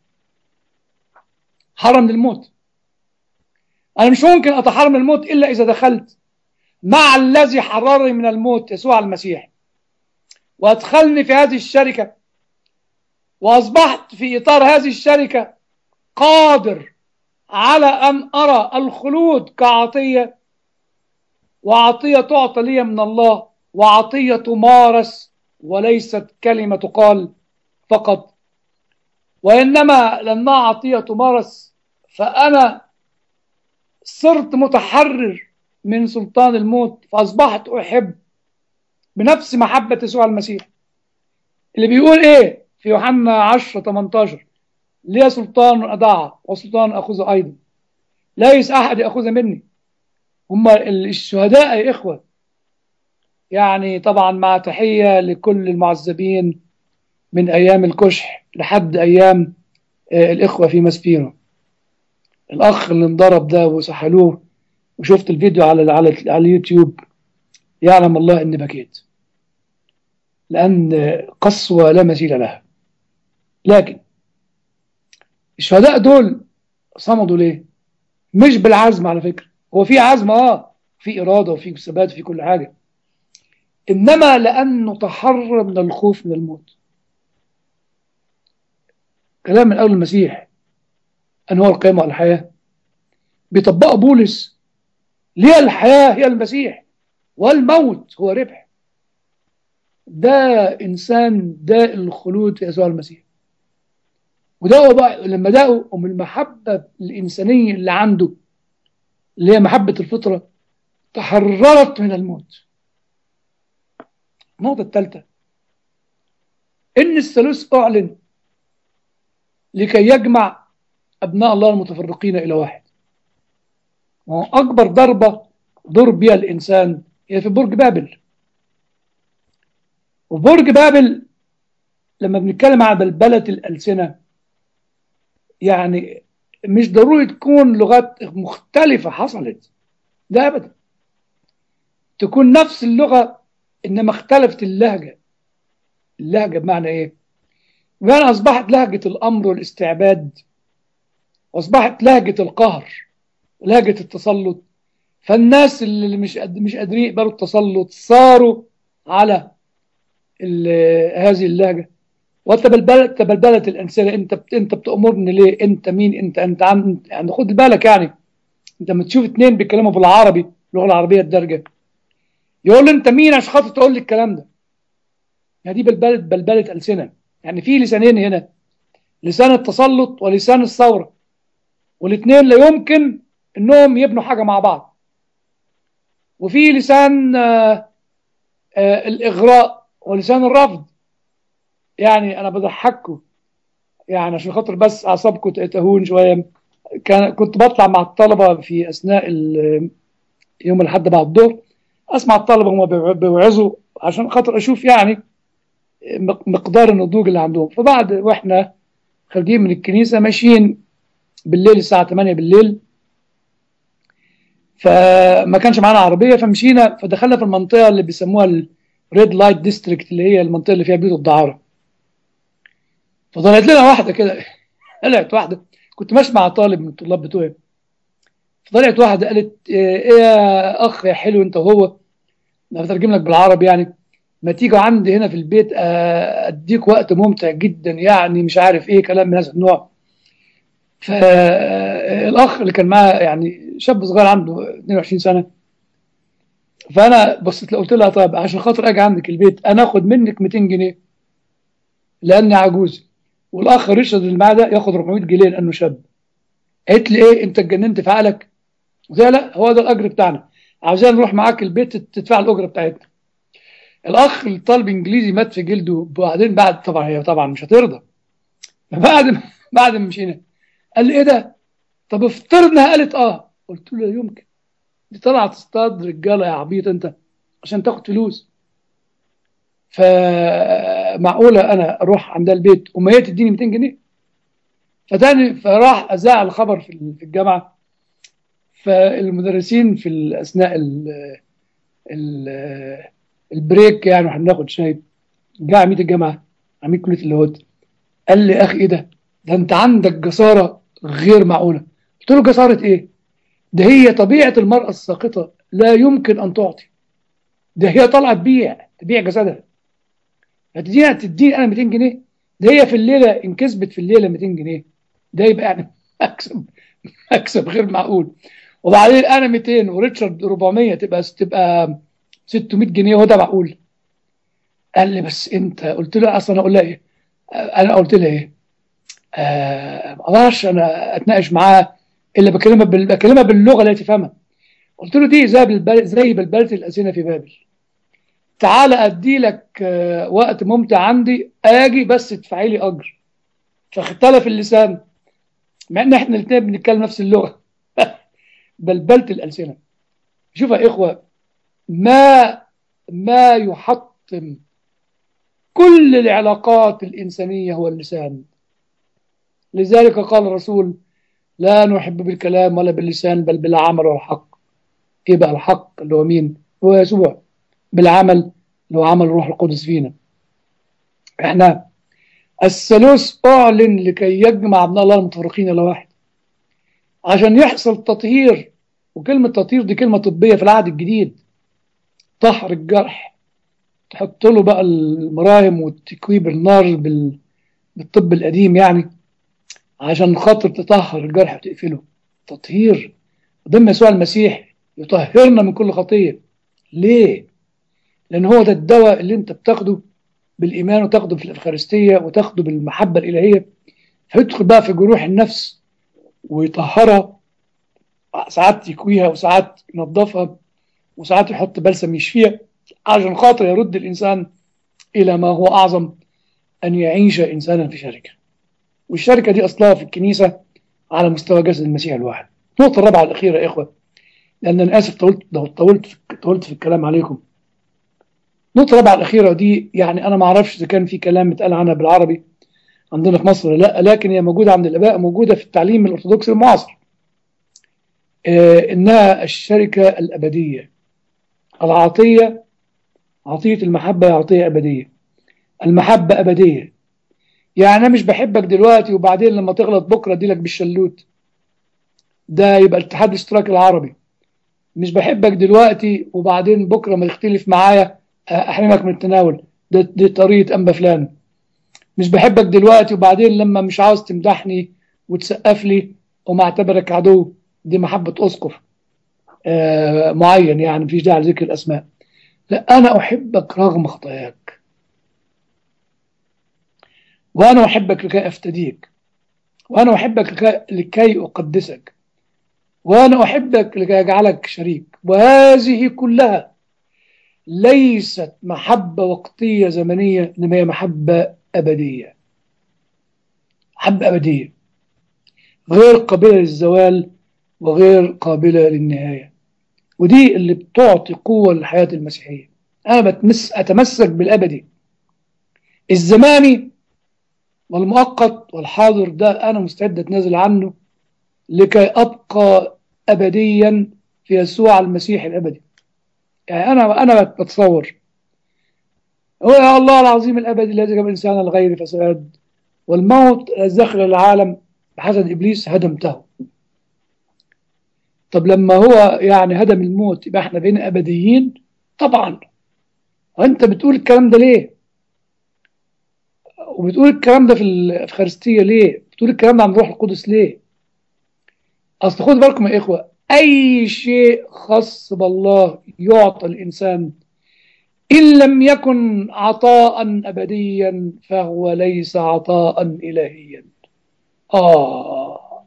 حرم للموت أنا مش ممكن أتحرم من الموت إلا إذا دخلت مع الذي حررني من الموت يسوع المسيح وأدخلني في هذه الشركة وأصبحت في إطار هذه الشركة قادر على أن أرى الخلود كعطية وعطية تعطى لي من الله وعطية تمارس وليست كلمة تقال فقط وإنما لأنها عطية تمارس فأنا صرت متحرر من سلطان الموت فأصبحت أحب بنفس محبة يسوع المسيح اللي بيقول إيه في يوحنا 10 18 لي سلطان أضاع وسلطان أخذ أيضا ليس أحد يأخذ مني هم الشهداء يا إخوة يعني طبعا مع تحية لكل المعذبين من أيام الكشح لحد أيام الإخوة في مسبيرو الأخ اللي انضرب ده وسحلوه وشفت الفيديو على على على اليوتيوب يعلم الله إني بكيت لأن قسوة لا مثيل لها لكن الشهداء دول صمدوا ليه؟ مش بالعزم على فكرة هو في عزم اه في إرادة وفي ثبات وفي كل حاجة إنما لأنه تحرر من الخوف من الموت كلام من أول المسيح أنواع القيامة والحياة بيطبقوا بولس ليه الحياة هي المسيح والموت هو ربح ده إنسان داء الخلود في يسوع المسيح وده بقى لما داقوا من المحبة الإنسانية اللي عنده اللي هي محبة الفطرة تحررت من الموت النقطة الثالثة إن الثالوث أعلن لكي يجمع أبناء الله المتفرقين إلى واحد وأكبر ضربة ضرب بها الإنسان هي في برج بابل وبرج بابل لما بنتكلم عن بلبلة الألسنة يعني مش ضروري تكون لغات مختلفة حصلت ده أبدا تكون نفس اللغة إنما اختلفت اللهجة اللهجة بمعنى إيه؟ بمعنى أصبحت لهجة الأمر والاستعباد وأصبحت لهجة القهر ولهجة التسلط فالناس اللي مش مش قادرين يقبلوا التسلط صاروا على هذه اللهجة وتبلبلت تبلبلت الأمثلة أنت أنت بتأمرني ليه؟ أنت مين؟ أنت أنت عم يعني خد بالك يعني أنت لما تشوف اثنين بيتكلموا بالعربي اللغة العربية الدارجة يقول له أنت مين عشان خاطر تقول لي الكلام ده؟ يعني دي بلبلة بلبلة ألسنة يعني في لسانين هنا لسان التسلط ولسان الثورة والاثنين لا يمكن انهم يبنوا حاجة مع بعض وفي لسان آآ آآ الإغراء ولسان الرفض يعني أنا بضحككم يعني عشان خاطر بس أعصابكم تهون شوية كان كنت بطلع مع الطلبة في أثناء يوم الأحد بعد الظهر أسمع الطلبة هم بيوعظوا عشان خاطر أشوف يعني مقدار النضوج اللي عندهم فبعد واحنا خارجين من الكنيسه ماشيين بالليل الساعه 8 بالليل فما كانش معانا عربيه فمشينا فدخلنا في المنطقه اللي بيسموها الريد لايت ديستريكت اللي هي المنطقه اللي فيها بيوت الدعاره فطلعت لنا واحده كده طلعت واحده كنت ماشي مع طالب من الطلاب بتوعي فطلعت واحده قالت ايه يا اخ يا حلو انت وهو انا بترجم لك بالعربي يعني ما تيجوا عندي هنا في البيت اديك وقت ممتع جدا يعني مش عارف ايه كلام من هذا النوع فالاخ اللي كان معاه يعني شاب صغير عنده 22 سنه فانا بصيت قلت لها طيب عشان خاطر اجي عندك البيت انا اخد منك 200 جنيه لاني عجوز والاخ رشد اللي معاه ده ياخد 400 جنيه لانه شاب قالت لي ايه انت اتجننت في عقلك قلت لها لا هو ده الاجر بتاعنا عاوزين نروح معاك البيت تدفع الاجره بتاعتنا الاخ الطالب انجليزي مات في جلده وبعدين بعد طبعا هي طبعا مش هترضى بعد بعد ما مشينا قال لي ايه ده طب افترضنا قالت اه قلت له يمكن دي طلعت تصطاد رجاله يا عبيط انت عشان تاخد فلوس فمعقوله انا اروح عندها البيت وما هي تديني 200 جنيه فتاني فراح اذاع الخبر في الجامعه فالمدرسين في اثناء ال ال البريك يعني واحنا بناخد شاي جاء عميد الجامعه عميد كليه اللاهوت قال لي اخي ايه ده؟ ده انت عندك جساره غير معقوله قلت له جساره ايه؟ ده هي طبيعه المراه الساقطه لا يمكن ان تعطي ده هي طالعه تبيع تبيع جسدها هتديني تديني انا 200 جنيه ده هي في الليله ان كسبت في الليله 200 جنيه ده يبقى يعني مكسب مكسب غير معقول وبعدين انا 200 وريتشارد 400 تبقى تبقى 600 جنيه هو ده معقول قال لي بس انت قلت له اصلا اقول لها ايه انا قلت لها ايه آه ما اقدرش انا اتناقش معاه الا بكلمها بال... بكلمها باللغه اللي تفهمها قلت له دي زي بالبل... زي بلبله الاسنه في بابل تعالى ادي لك آه وقت ممتع عندي اجي بس ادفعي لي اجر فاختلف اللسان مع ان احنا الاثنين بنتكلم نفس اللغه بلبله الالسنه شوف يا اخوه ما ما يحطم كل العلاقات الإنسانية هو اللسان لذلك قال الرسول لا نحب بالكلام ولا باللسان بل بالعمل والحق ايه بقى الحق اللي هو مين هو يسوع بالعمل اللي هو عمل الروح القدس فينا احنا الثالوث اعلن لكي يجمع ابناء الله المتفرقين الى واحد عشان يحصل تطهير وكلمة تطهير دي كلمة طبية في العهد الجديد طهر الجرح تحط له بقى المراهم والتكويب النار بال... بالطب القديم يعني عشان خاطر تطهر الجرح وتقفله تطهير دم يسوع المسيح يطهرنا من كل خطية ليه؟ لأن هو ده الدواء اللي أنت بتاخده بالإيمان وتاخده في الأفخارستية وتاخده بالمحبة الإلهية فيدخل بقى في جروح النفس ويطهرها ساعات يكويها وساعات ينظفها وساعات يحط بلسم يشفيها عشان خاطر يرد الإنسان إلى ما هو أعظم أن يعيش إنسانا في شركة والشركة دي أصلها في الكنيسة على مستوى جسد المسيح الواحد النقطة الرابعة الأخيرة يا إخوة لأن أنا آسف طولت طولت في طولت في الكلام عليكم النقطة الرابعة الأخيرة دي يعني أنا ما أعرفش إذا كان في كلام متقال عنها بالعربي عندنا في مصر لا لكن هي موجودة عند الآباء موجودة في التعليم الأرثوذكسي المعاصر آه إنها الشركة الأبدية العطية عطية المحبة عطية أبدية المحبة أبدية يعني أنا مش بحبك دلوقتي وبعدين لما تغلط بكرة أديلك بالشلوت ده يبقى الاتحاد الاشتراكي العربي مش بحبك دلوقتي وبعدين بكرة ما يختلف معايا أحرمك من التناول ده دي طريقة أنبا فلان مش بحبك دلوقتي وبعدين لما مش عاوز تمدحني وتسقف لي وما اعتبرك عدو دي محبة أسقف آه معين يعني مفيش داعي لذكر الأسماء لا أنا أحبك رغم خطاياك وأنا أحبك لكي أفتديك وأنا أحبك لكي, لكي أقدسك وأنا أحبك لكي أجعلك شريك وهذه كلها ليست محبة وقتية زمنية إنما هي محبة أبدية محبة أبدية غير قابلة للزوال وغير قابلة للنهاية ودي اللي بتعطي قوة للحياة المسيحية أنا بتمس أتمسك بالأبدي الزماني والمؤقت والحاضر ده أنا مستعد أتنازل عنه لكي أبقى أبديا في يسوع المسيح الأبدي يعني أنا أنا بتصور هو يا الله العظيم الأبدي الذي جاب الإنسان الغير فساد والموت دخل العالم بحسد إبليس هدمته طب لما هو يعني هدم الموت يبقى احنا بين أبديين طبعا وانت بتقول الكلام ده ليه وبتقول الكلام ده في الأفخارستية ليه بتقول الكلام ده عن روح القدس ليه أصل خدوا بالكم يا إخوة أي شيء خاص بالله يعطى الإنسان إن لم يكن عطاء أبديا فهو ليس عطاء إلهيا آه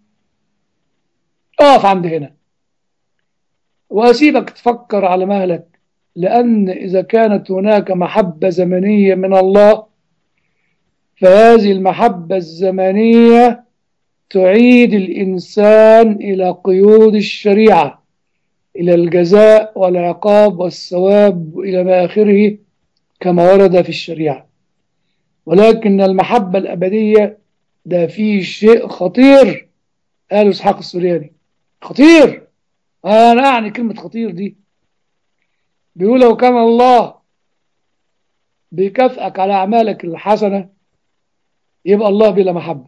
أقف عند هنا وأسيبك تفكر على مهلك لأن إذا كانت هناك محبة زمنية من الله فهذه المحبة الزمنية تعيد الإنسان إلى قيود الشريعة إلى الجزاء والعقاب والثواب إلى ما آخره كما ورد في الشريعة ولكن المحبة الأبدية ده فيه شيء خطير قال إسحاق السورياني خطير أنا أعني كلمة خطير دي بيقول لو كان الله بيكافئك على أعمالك الحسنة يبقى الله بلا محبة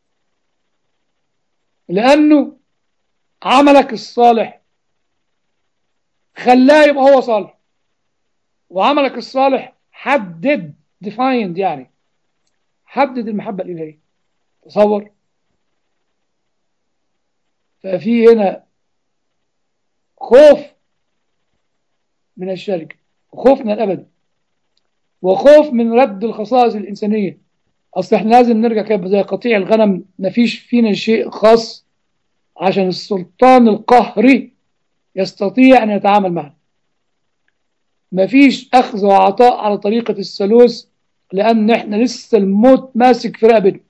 لأنه عملك الصالح خلاه يبقى هو صالح وعملك الصالح حدد defined يعني حدد المحبة الإلهية تصور ففي هنا خوف من الشركة وخوف من الأبد وخوف من رد الخصائص الإنسانية أصل إحنا لازم نرجع كده زي قطيع الغنم مفيش فينا شيء خاص عشان السلطان القهري يستطيع أن يتعامل معنا مفيش أخذ وعطاء على طريقة الثالوث لأن إحنا لسه الموت ماسك في رقبتنا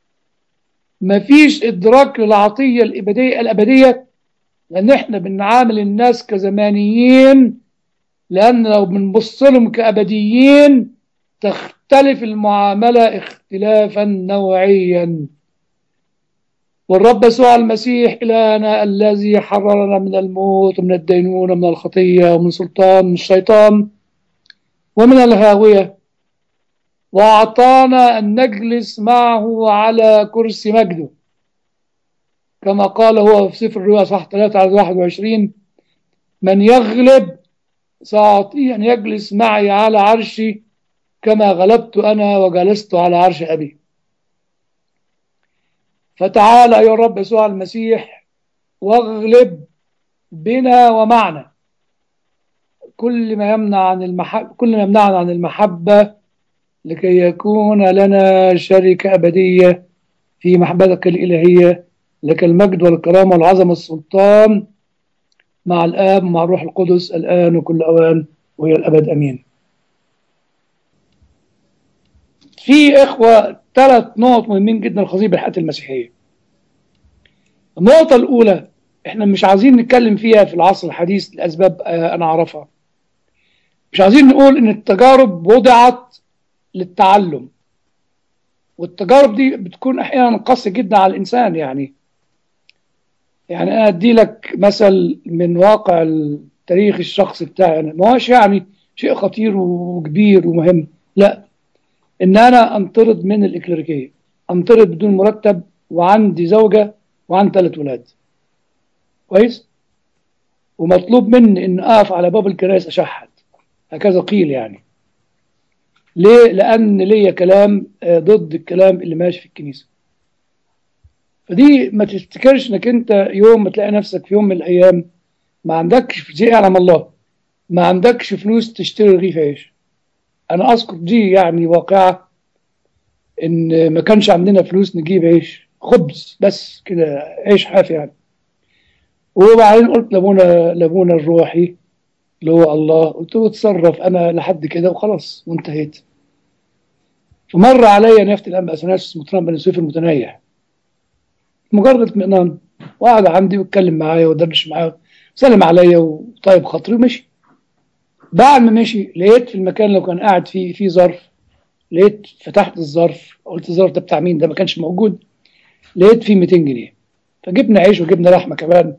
مفيش إدراك للعطية الأبدية الأبدية لأن إحنا بنعامل الناس كزمانيين لأن لو بنبص لهم كأبديين تختلف المعاملة اختلافا نوعيا والرب يسوع المسيح إلهنا الذي حررنا من الموت ومن الدينونة من الخطية ومن سلطان الشيطان ومن الهاوية وأعطانا أن نجلس معه على كرسي مجده كما قال هو في سفر الرؤيا صح 3 على 21 من يغلب سأعطيه أن يجلس معي على عرشي كما غلبت أنا وجلست على عرش أبي فتعال أيها الرب يسوع المسيح واغلب بنا ومعنا كل ما يمنع عن المحبة كل ما يمنعنا عن المحبة لكي يكون لنا شركة أبدية في محبتك الإلهية لك المجد والكرامة والعظمة والسلطان مع الآب مع الروح القدس الآن وكل أوان وإلى الأبد أمين في إخوة ثلاث نقط مهمين جدا خاصين بالحياة المسيحية النقطة الأولى إحنا مش عايزين نتكلم فيها في العصر الحديث لأسباب آه أنا أعرفها مش عايزين نقول إن التجارب وضعت للتعلم والتجارب دي بتكون أحيانا قاسية جدا على الإنسان يعني يعني أنا أدي لك مثل من واقع التاريخ الشخصي بتاعي أنا ما هوش يعني شيء خطير وكبير ومهم لا إن أنا أنطرد من الإكليريكية أنطرد بدون مرتب وعندي زوجة وعندي ثلاث ولاد كويس ومطلوب مني إن أقف على باب الكنائس أشحت هكذا قيل يعني ليه؟ لأن ليا كلام ضد الكلام اللي ماشي في الكنيسة فدي ما تفتكرش انك انت يوم ما تلاقي نفسك في يوم من الايام ما عندكش زي يعلم الله ما عندكش فلوس تشتري رغيف عيش انا اذكر دي يعني واقعه ان ما كانش عندنا فلوس نجيب عيش خبز بس كده عيش حافي يعني وبعدين قلت لابونا لابونا الروحي اللي هو الله قلت له اتصرف انا لحد كده وخلاص وانتهيت فمر عليا نفت الانبا اثناس مطران بن يوسف المتنيح مجرد اطمئنان وقعد عندي واتكلم معايا ودردش معايا سلم عليا وطيب خاطري ومشي بعد ما مشي لقيت في المكان اللي كان قاعد فيه في ظرف لقيت فتحت الظرف قلت الظرف ده بتاع مين ده ما كانش موجود لقيت فيه 200 جنيه فجبنا عيش وجبنا لحمه كمان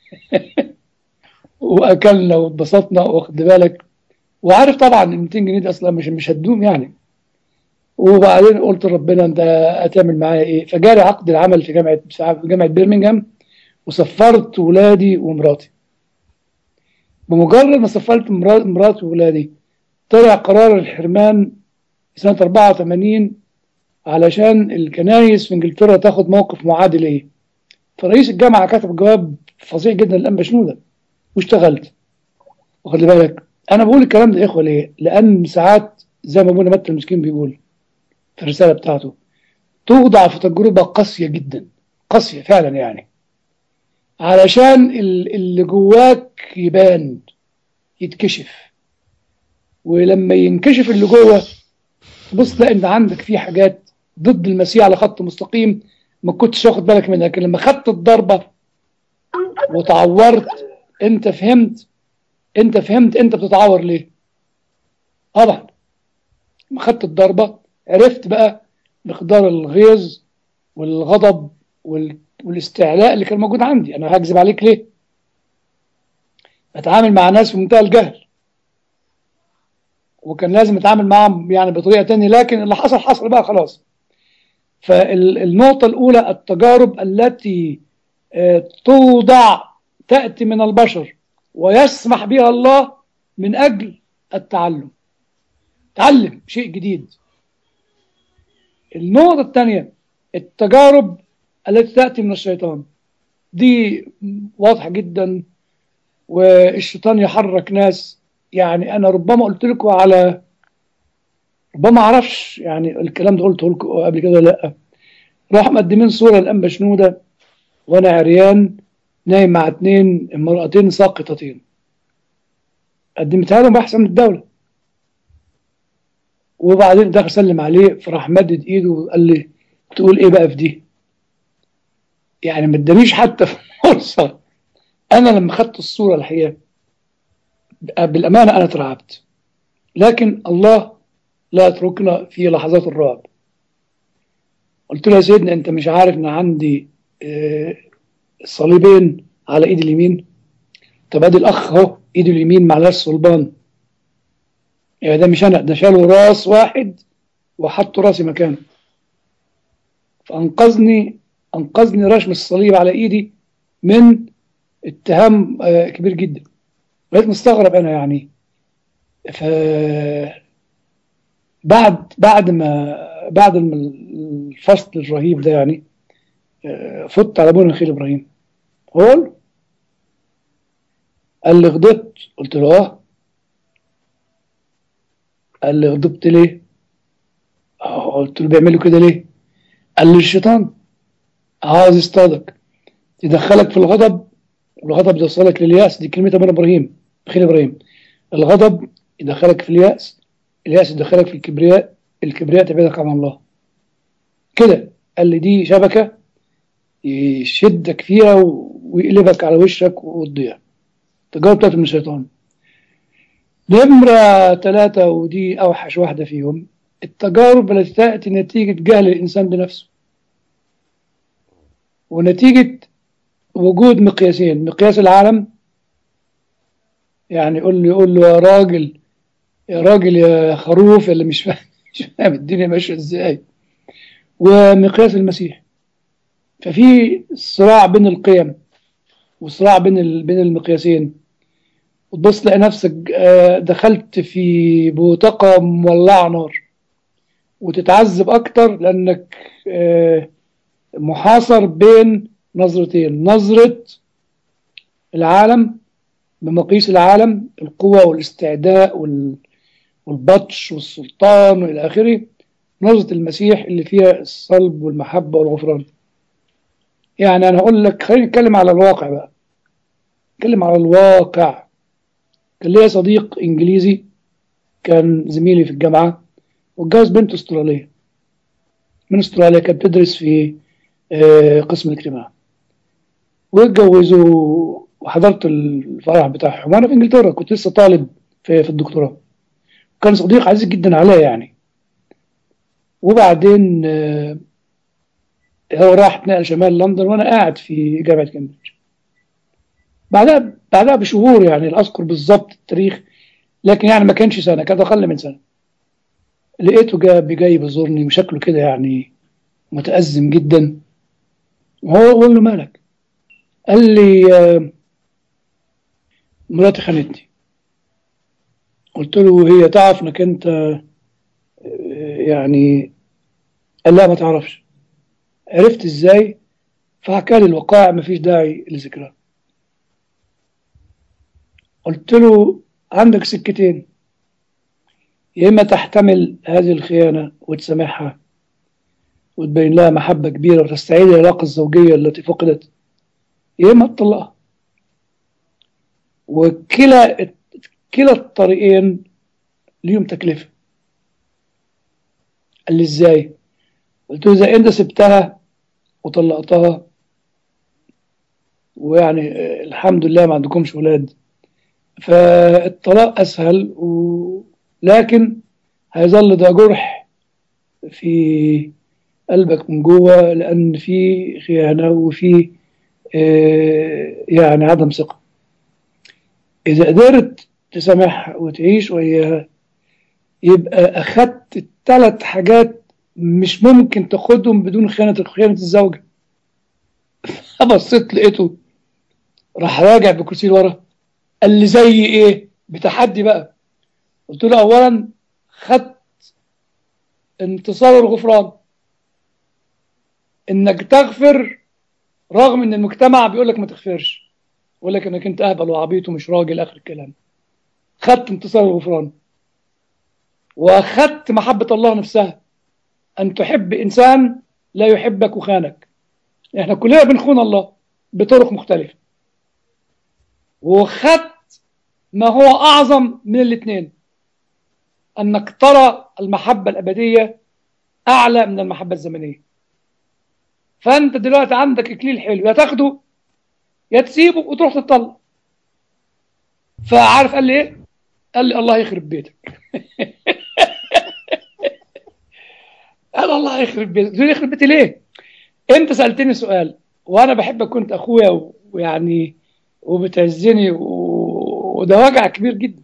واكلنا واتبسطنا واخد بالك وعارف طبعا ال 200 جنيه دي اصلا مش مش هتدوم يعني وبعدين قلت لربنا انت هتعمل معايا ايه فجاري عقد العمل في جامعه في جامعه برمنجهام وسفرت ولادي ومراتي بمجرد ما سفرت مراتي وولادي طلع قرار الحرمان سنه 84 علشان الكنايس في انجلترا تاخد موقف معادل ايه فرئيس الجامعه كتب جواب فظيع جدا للانبا شنوده واشتغلت واخد بالك انا بقول الكلام ده يا اخوه ليه لان ساعات زي ما ابونا متى المسكين بيقول في الرسالة بتاعته توضع في تجربة قاسية جدا قاسية فعلا يعني علشان اللي جواك يبان يتكشف ولما ينكشف اللي جوه تبص تلاقي ان عندك في حاجات ضد المسيح على خط مستقيم ما كنتش واخد بالك منها لكن لما خدت الضربة وتعورت انت فهمت انت فهمت انت بتتعور ليه طبعا لما خدت الضربة عرفت بقى مقدار الغيظ والغضب وال... والاستعلاء اللي كان موجود عندي انا هكذب عليك ليه اتعامل مع ناس في منتهى الجهل وكان لازم اتعامل معهم يعني بطريقه تانية لكن اللي حصل حصل بقى خلاص فالنقطه الاولى التجارب التي توضع تاتي من البشر ويسمح بها الله من اجل التعلم تعلم شيء جديد النقطة الثانية التجارب التي تأتي من الشيطان دي واضحة جدا والشيطان يحرك ناس يعني أنا ربما قلت لكم على ربما أعرفش يعني الكلام ده قلته لكم قبل كده لا راح مقدمين صورة الأنبا شنودة وأنا عريان نايم مع اتنين امرأتين ساقطتين قدمتها لهم أحسن من الدولة وبعدين دخل سلم عليه فراح مدد ايده وقال لي تقول ايه بقى في دي يعني ما ادانيش حتى في فرصه انا لما خدت الصوره الحقيقه بالامانه انا اترعبت لكن الله لا يتركنا في لحظات الرعب قلت له يا سيدنا انت مش عارف ان عندي آه، صليبين على ايدي اليمين طب ادي الاخ اهو ايده اليمين معلهاش صلبان يعني ده مش انا ده شالوا راس واحد وحطوا راسي مكانه فانقذني انقذني رشم الصليب على ايدي من اتهام آه، كبير جدا بقيت مستغرب انا يعني ف بعد بعد ما بعد ما الفصل الرهيب ده يعني آه، فت على ابونا نخيل ابراهيم قول قال لي غضبت قلت له اه قال لي غضبت ليه آه، قلت له بيعملوا كده ليه قال لي الشيطان عاوز يصطادك يدخلك في الغضب والغضب يوصلك للياس دي كلمة ابن ابراهيم خيل ابراهيم الغضب يدخلك في الياس الياس يدخلك في الكبرياء الكبرياء تبعدك عن الله كده قال لي دي شبكة يشدك فيها و- ويقلبك على وشك وتضيع تجارب بتاعت من الشيطان نمرة ثلاثة ودي أوحش واحدة فيهم التجارب التي تأتي نتيجة جهل الإنسان بنفسه ونتيجة وجود مقياسين مقياس العالم يعني يقول له يقول له يا راجل يا راجل يا خروف اللي مش فاهم مش فاهم الدنيا ماشية ازاي ومقياس المسيح ففي صراع بين القيم وصراع بين ال- بين المقياسين وتبص تلاقي نفسك آه، دخلت في بوتقة مولعة نار وتتعذب أكتر لأنك آه، محاصر بين نظرتين نظرة العالم بمقيس العالم القوة والاستعداء وال- والبطش والسلطان وإلى آخره نظرة المسيح اللي فيها الصلب والمحبة والغفران يعني أنا أقول لك خلينا نتكلم على الواقع بقى نتكلم على الواقع كان ليا صديق إنجليزي كان زميلي في الجامعة واتجوز بنت أسترالية من أستراليا كانت بتدرس في آه، قسم الاجتماع واتجوزوا وحضرت الفرح بتاعهم وانا في انجلترا كنت لسه طالب في, في الدكتوراه كان صديق عزيز جدا عليا يعني وبعدين آه، هو راح اتنقل شمال لندن وانا قاعد في جامعه كامبريدج بعدها بعدها بشهور يعني لا اذكر بالظبط التاريخ لكن يعني ما كانش سنه كانت اقل من سنه لقيته جاي جاي بيزورني وشكله كده يعني متأزم جدا وهو بقول له مالك قال لي آه، مراتي خانتني قلت له هي تعرف انك انت آه، يعني قال لا ما تعرفش عرفت ازاي فحكى لي الوقائع ما فيش داعي لذكرها قلت له عندك سكتين يا اما تحتمل هذه الخيانه وتسامحها وتبين لها محبه كبيره وتستعيد العلاقه الزوجيه التي فقدت يا اما تطلقها وكلا كلا الطريقين ليهم تكلفه قال لي ازاي قلت له اذا انت سبتها وطلقتها ويعني آه، الحمد لله ما عندكمش ولاد فالطلاق اسهل و... لكن هيظل ده جرح في قلبك من جوه لان في خيانه وفي آه، يعني عدم ثقه اذا قدرت تسامحها وتعيش وياها يبقى اخدت الثلاث حاجات مش ممكن تاخدهم بدون خيانه خيانه الزوجه فبصيت لقيته راح راجع بكرسي لورا قال لي زي ايه بتحدي بقى قلت له اولا خدت انتصار الغفران انك تغفر رغم ان المجتمع بيقول لك ما تغفرش يقول لك انك انت اهبل وعبيط ومش راجل اخر الكلام خدت انتصار الغفران واخدت محبه الله نفسها ان تحب انسان لا يحبك وخانك احنا كلنا بنخون الله بطرق مختلفه وخدت ما هو اعظم من الاثنين انك ترى المحبه الابديه اعلى من المحبه الزمنيه فانت دلوقتي عندك اكليل حلو يا تاخده يا تسيبه وتروح تطلق فعارف قال لي ايه قال لي الله يخرب بيتك قال الله يخرب بيتك قلت له يخرب بيتي ليه انت سالتني سؤال وانا بحبك كنت اخويا ويعني وبتعزني و... وده وجع كبير جدا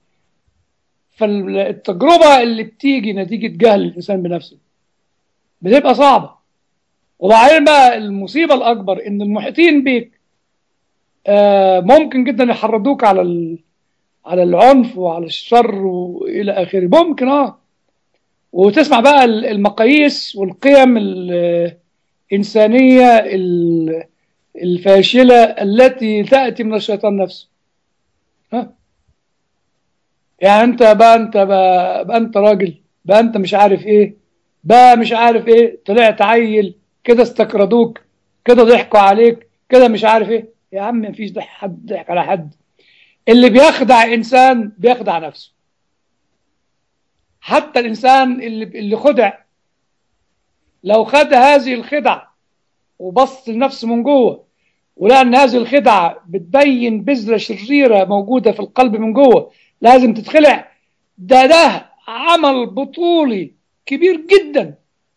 فالتجربه اللي بتيجي نتيجه جهل الانسان بنفسه بتبقى صعبه وبعدين بقى المصيبه الاكبر ان المحيطين بيك آه ممكن جدا يحرضوك على ال... على العنف وعلى الشر والى اخره ممكن اه وتسمع بقى المقاييس والقيم الانسانيه الفاشله التي تاتي من الشيطان نفسه ها يعني انت بقى انت بقى, بقى انت راجل بقى انت مش عارف ايه بقى مش عارف ايه طلعت عيل كده استكردوك كده ضحكوا عليك كده مش عارف ايه يا عم مفيش ضحك حد ضحك على حد اللي بيخدع انسان بيخدع نفسه حتى الانسان اللي اللي خدع لو خد هذه الخدعه وبص لنفسه من جوه ولقى ان هذه الخدعه بتبين بذره شريره موجوده في القلب من جوه لازم تتخلع ده ده عمل بطولي كبير جدا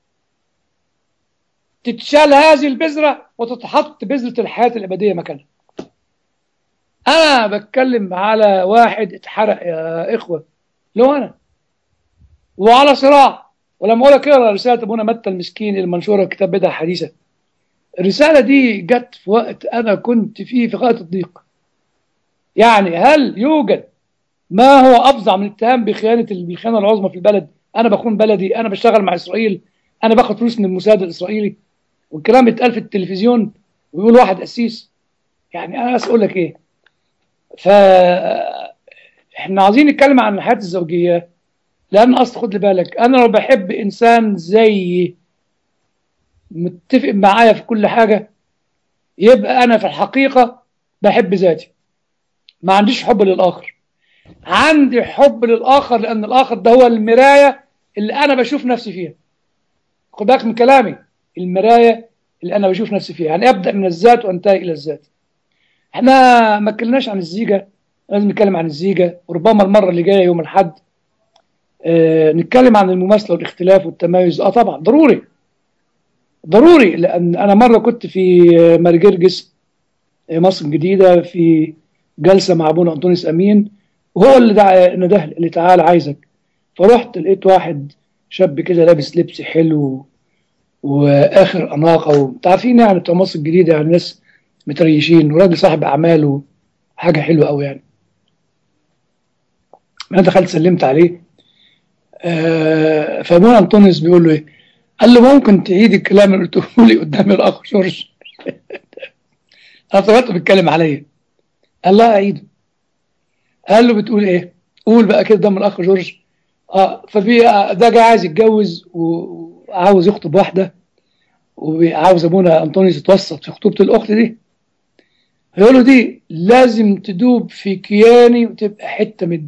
تتشال هذه البذرة وتتحط بذرة الحياة الأبدية مكانها أنا بتكلم على واحد اتحرق يا إخوة لو أنا وعلى صراع ولما أقول لك اقرا رسالة أبونا متى المسكين المنشورة في كتاب بدع حديثة الرسالة دي جت في وقت أنا كنت فيه في غاية الضيق يعني هل يوجد ما هو أفظع من الاتهام بخيانة الخيانة العظمى في البلد أنا بخون بلدي أنا بشتغل مع إسرائيل أنا باخد فلوس من الموساد الإسرائيلي والكلام بيتقال في التلفزيون ويقول واحد قسيس يعني انا بس اقول لك ايه ف احنا عايزين نتكلم عن الحياه الزوجيه لان اصل خد بالك انا لو بحب انسان زي متفق معايا في كل حاجه يبقى انا في الحقيقه بحب ذاتي ما عنديش حب للاخر عندي حب للاخر لان الاخر ده هو المرايه اللي انا بشوف نفسي فيها خد بالك من كلامي المرايه اللي انا بشوف نفسي فيها يعني ابدا من الذات وانتهي الى الذات احنا ما اتكلمناش عن الزيجه لازم نتكلم عن الزيجه وربما المره اللي جايه يوم الاحد اه نتكلم عن المماثله والاختلاف والتمايز اه طبعا ضروري ضروري لان انا مره كنت في مرجرجس مصر الجديده في جلسه مع ابونا انطونيوس امين وهو اللي دعا نده اللي تعالى عايزك فرحت لقيت واحد شاب كده لابس لبس حلو واخر اناقه وانت عارفين يعني بتوع مصر الجديده يعني ناس متريشين وراجل صاحب اعمال وحاجه حلوه قوي يعني انا دخلت سلمت عليه آه فابونا انطونيوس بيقول له ايه قال له ممكن تعيد الكلام اللي قلته لي قدام الاخ جورج انا افتكرته بيتكلم عليا قال لا اعيده قال له بتقول ايه قول بقى كده قدام الاخ جورج اه ففي ده جاي عايز يتجوز وعاوز يخطب واحده وعاوز ابونا انطونيوس يتوسط في خطوبه الاخت دي يقول له دي لازم تدوب في كياني وتبقى حته مني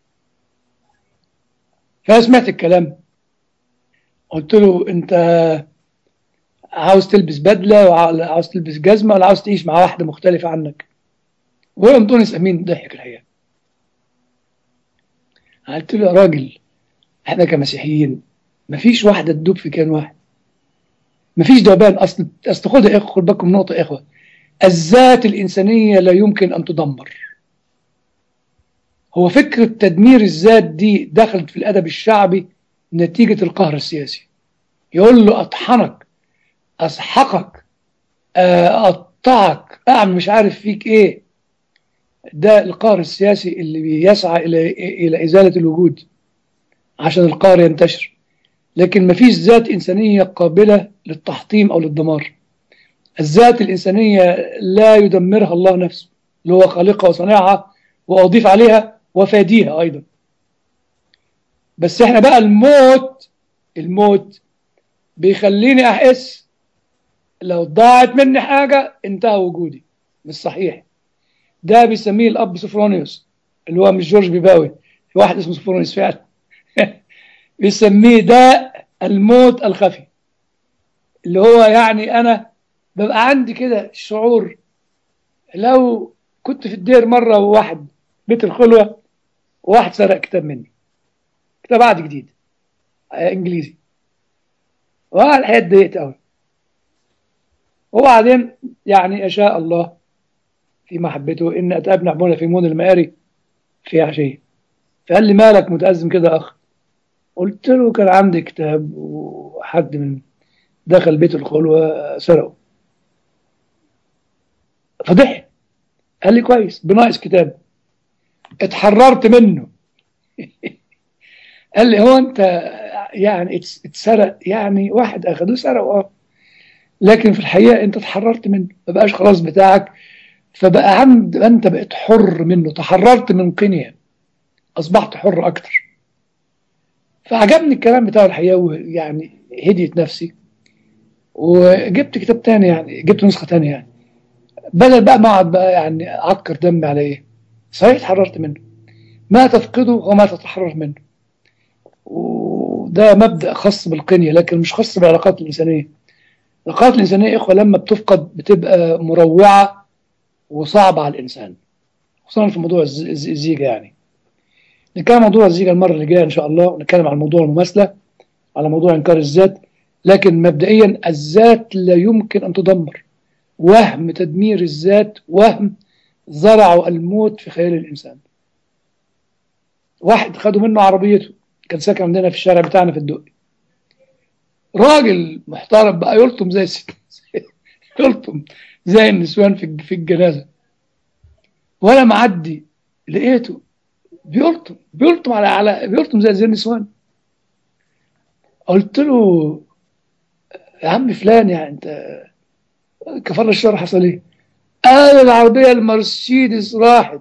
فانا سمعت الكلام قلت له انت عاوز تلبس بدله وعاوز تلبس جزمه ولا عاوز تعيش مع واحده مختلفه عنك وانطونيوس امين ضحك الحقيقه قلت له يا راجل احنا كمسيحيين مفيش واحده تدوب في كيان واحد مفيش ذوبان اصل اصل خد يا اخو خد بالكم نقطه يا اخوه الذات الانسانيه لا يمكن ان تدمر هو فكره تدمير الذات دي دخلت في الادب الشعبي نتيجه القهر السياسي يقول له اطحنك اسحقك اقطعك اعمل مش عارف فيك ايه ده القهر السياسي اللي بيسعى الى الى ازاله الوجود عشان القهر ينتشر لكن مفيش ذات انسانيه قابله للتحطيم أو للدمار الذات الإنسانية لا يدمرها الله نفسه اللي هو خالقها وصانعها وأضيف عليها وفاديها أيضا بس احنا بقى الموت الموت بيخليني أحس لو ضاعت مني حاجة انتهى وجودي مش صحيح ده بيسميه الأب سوفرونيوس اللي هو مش جورج بيباوي في واحد اسمه سوفرونيوس فعلا بيسميه ده الموت الخفي اللي هو يعني أنا ببقى عندي كده شعور لو كنت في الدير مرة وواحد بيت الخلوة وواحد سرق كتاب مني كتاب عادي جديد انجليزي وانا الحقيقه اتضايقت قوي وبعدين يعني اشاء الله في محبته ان اتقابل ابونا في مون المقاري في عشيه فقال لي مالك متأزم كده يا اخ قلت له كان عندي كتاب وحد من دخل بيت الخلوه سرقه فضحك قال لي كويس بناقص كتاب اتحررت منه قال لي هو انت يعني اتسرق يعني واحد اخذوه سرقه اه لكن في الحقيقه انت اتحررت منه ما بقاش خلاص بتاعك فبقى عند انت بقيت حر منه تحررت من قنيه اصبحت حر اكتر فعجبني الكلام بتاعه الحقيقه يعني هديت نفسي وجبت كتاب تاني يعني جبت نسخه تانية يعني بدل بقى ما اقعد بقى يعني اعكر دمي على ايه صحيح اتحررت منه ما تفقده وما تتحرر منه وده مبدأ خاص بالقنية لكن مش خاص بالعلاقات الإنسانية العلاقات الإنسانية إخوة لما بتفقد بتبقى مروعة وصعبة على الإنسان خصوصا في موضوع الزيجة يعني نتكلم عن موضوع الزيجة المرة اللي جاية إن شاء الله ونتكلم عن موضوع المماثلة على موضوع إنكار الذات لكن مبدئيا الذات لا يمكن أن تدمر وهم تدمير الذات وهم زرعوا الموت في خيال الإنسان واحد خدوا منه عربيته كان ساكن عندنا في الشارع بتاعنا في الدقي راجل محترم بقى يلطم زي الست يلطم زي النسوان في في الجنازه وانا معدي لقيته بيلطم بيلطم على على بيلطم زي زي النسوان قلت له يا عم فلان يعني انت كفر الشر حصل ايه؟ قال العربيه المرسيدس راحت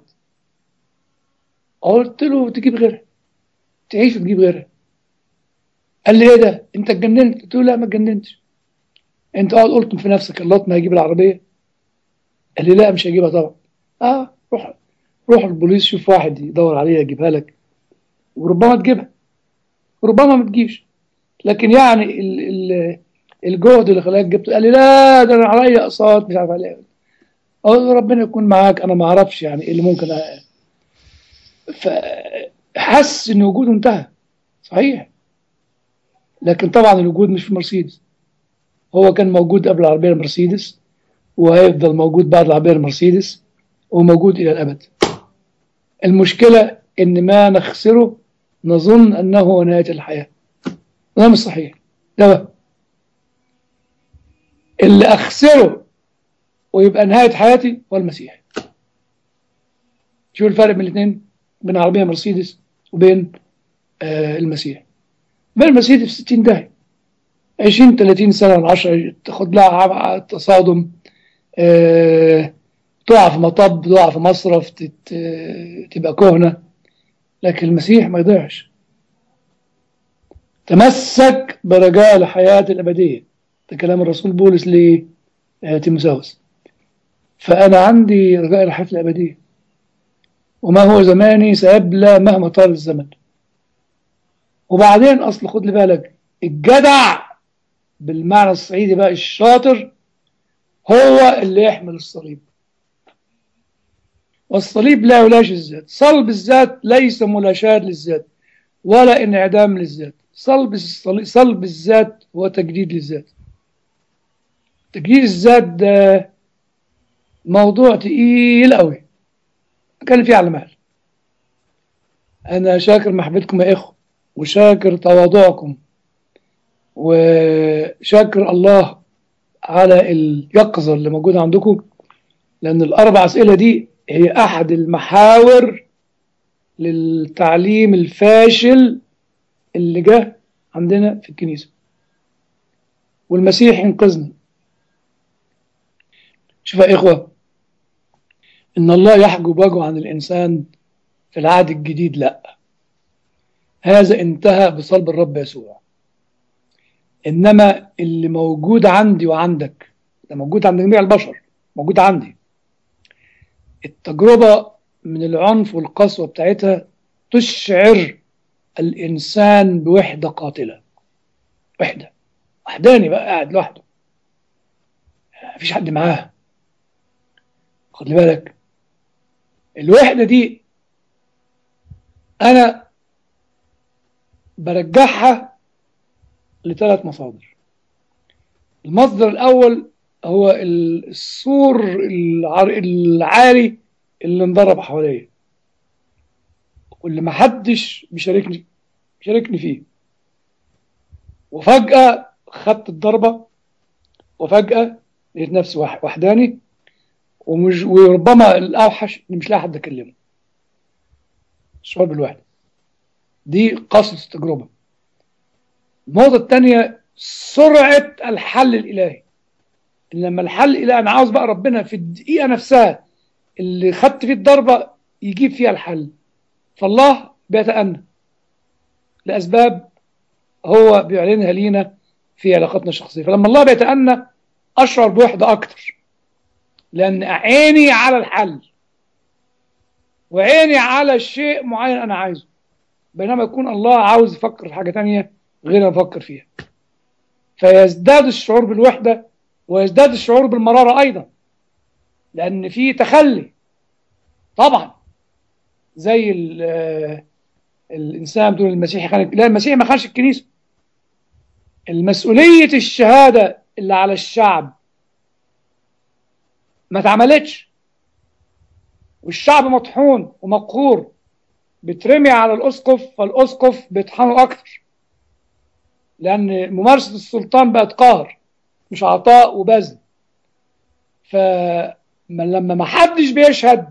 قلت له تجيب غيرها تعيش وتجيب غيرها قال لي ايه ده انت اتجننت قلت له لا ما اتجننتش انت اقعد قلت في نفسك اللطم هيجيب العربيه قال لي لا مش هجيبها طبعا اه روح روح البوليس شوف واحد يدور عليها يجيبها لك وربما تجيبها وربما ما تجيبش لكن يعني ال ال الجهد اللي خلاك جبته قال لي لا ده انا عليا اقساط مش عارف عليها اقول ربنا يكون معاك انا ما اعرفش يعني ايه اللي ممكن أ... فحس ان وجوده انتهى صحيح لكن طبعا الوجود مش في مرسيدس هو كان موجود قبل العربيه المرسيدس وهيفضل موجود بعد العربيه المرسيدس وموجود الى الابد المشكله ان ما نخسره نظن انه نهايه الحياه ده مش صحيح ده وهم اللي اخسره ويبقى نهايه حياتي هو المسيح شو الفرق بين الاثنين بين عربيه مرسيدس وبين آه المسيح بين المرسيدس في 60 داهيه 20 30 سنه ولا 10 تاخد لها تصادم آه تقع في مطب تقع في مصرف تت... تبقى كهنه لكن المسيح ما يضيعش تمسك برجاء الحياه الابديه ده كلام الرسول بولس لتيموساوس فانا عندي رجاء الحياه الابديه وما هو زماني سيبلى مهما طال الزمن وبعدين اصل خد لي بالك الجدع بالمعنى الصعيدي بقى الشاطر هو اللي يحمل الصليب والصليب لا يلاشي الذات صلب الذات ليس ملاشاة للذات ولا انعدام للذات صلب صلب الذات هو تجديد للذات تجديد الذات ده موضوع تقيل قوي كان فيه على مهل انا شاكر محبتكم يا اخوه وشاكر تواضعكم وشاكر الله على اليقظة اللي موجودة عندكم لأن الأربع أسئلة دي هي أحد المحاور للتعليم الفاشل اللي جه عندنا في الكنيسة والمسيح ينقذنا شوف يا إخوة إن الله يحجب وجهه عن الإنسان في العهد الجديد لا هذا انتهى بصلب الرب يسوع إنما اللي موجود عندي وعندك ده موجود عند جميع البشر موجود عندي التجربة من العنف والقسوة بتاعتها تشعر الإنسان بوحدة قاتلة وحدة وحداني بقى قاعد لوحده مفيش حد معاه خد لي بالك الوحدة دي أنا برجعها لثلاث مصادر المصدر الأول هو السور العالي اللي انضرب حواليا واللي محدش بيشاركني بيشاركني فيه وفجأة خدت الضربة وفجأة لقيت نفسي وحداني ومش وربما الأوحش إن مش لاقي حد أكلمه الشعور بالوحدة دي قصة التجربة النقطة الثانية سرعة الحل الإلهي لما الحل الإلهي أنا عاوز بقى ربنا في الدقيقة نفسها اللي خدت فيه الضربة يجيب فيها الحل فالله بيتأنى لأسباب هو بيعلنها لينا في علاقتنا الشخصية فلما الله بيتأنى أشعر بوحدة أكتر لأن عيني على الحل وعيني على شيء معين أنا عايزه بينما يكون الله عاوز يفكر في حاجة تانية غير أفكر فيها فيزداد الشعور بالوحدة ويزداد الشعور بالمرارة أيضا لأن في تخلي طبعا زي الإنسان بدون المسيح خانق لا المسيح ما خانش الكنيسة المسؤولية الشهادة اللي على الشعب ما اتعملتش والشعب مطحون ومقهور بترمي على الأسقف فالأسقف بيطحنوا أكتر لأن ممارسة السلطان بقت قهر مش عطاء وبذل فلما ما حدش بيشهد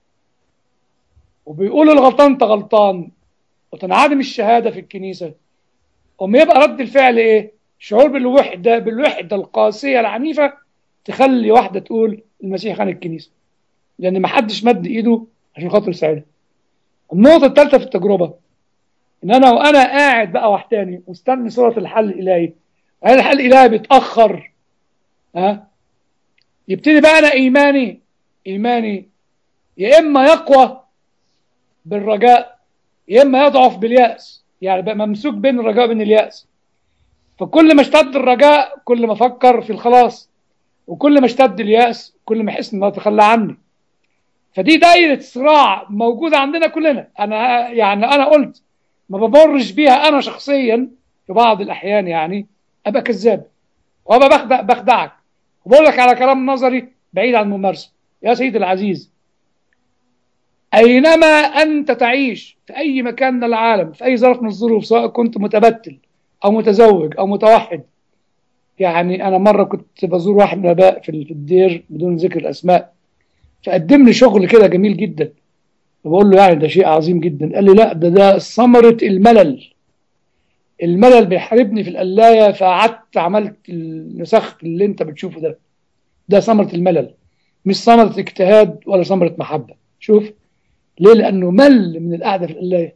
وبيقول الغلطان انت غلطان وتنعدم الشهادة في الكنيسة قوم يبقى رد الفعل ايه شعور بالوحدة بالوحدة القاسية العنيفة تخلي واحدة تقول المسيح خان الكنيسة لأن ما حدش مد إيده عشان خاطر يساعدها النقطة الثالثة في التجربة إن أنا وأنا قاعد بقى وحداني مستني صورة الحل الإلهي هل الحل الإلهي بيتأخر ها يبتدي بقى أنا إيماني إيماني يا إما يقوى بالرجاء يا إما يضعف باليأس يعني بقى ممسوك بين الرجاء وبين اليأس فكل ما اشتد الرجاء كل ما أفكر في الخلاص وكل ما اشتد اليأس كل ما أحس إن الله تخلى عني فدي دايرة صراع موجودة عندنا كلنا أنا يعني أنا قلت ما بمرش بيها أنا شخصيا في بعض الأحيان يعني أبقى كذاب وأبقى بخدع بخدعك وبقول لك على كلام نظري بعيد عن الممارسة يا سيدي العزيز أينما أنت تعيش في أي مكان من العالم في أي ظرف من الظروف سواء كنت متبتل أو متزوج أو متوحد يعني أنا مرة كنت بزور واحد من الآباء في الدير بدون ذكر الأسماء فقدم لي شغل كده جميل جدا بقول له يعني ده شيء عظيم جدا قال لي لا ده ده ثمرة الملل الملل بيحاربني في القلاية فقعدت عملت النسخ اللي انت بتشوفه ده ده ثمرة الملل مش ثمرة اجتهاد ولا ثمرة محبة شوف ليه لأنه مل من القعدة في القلاية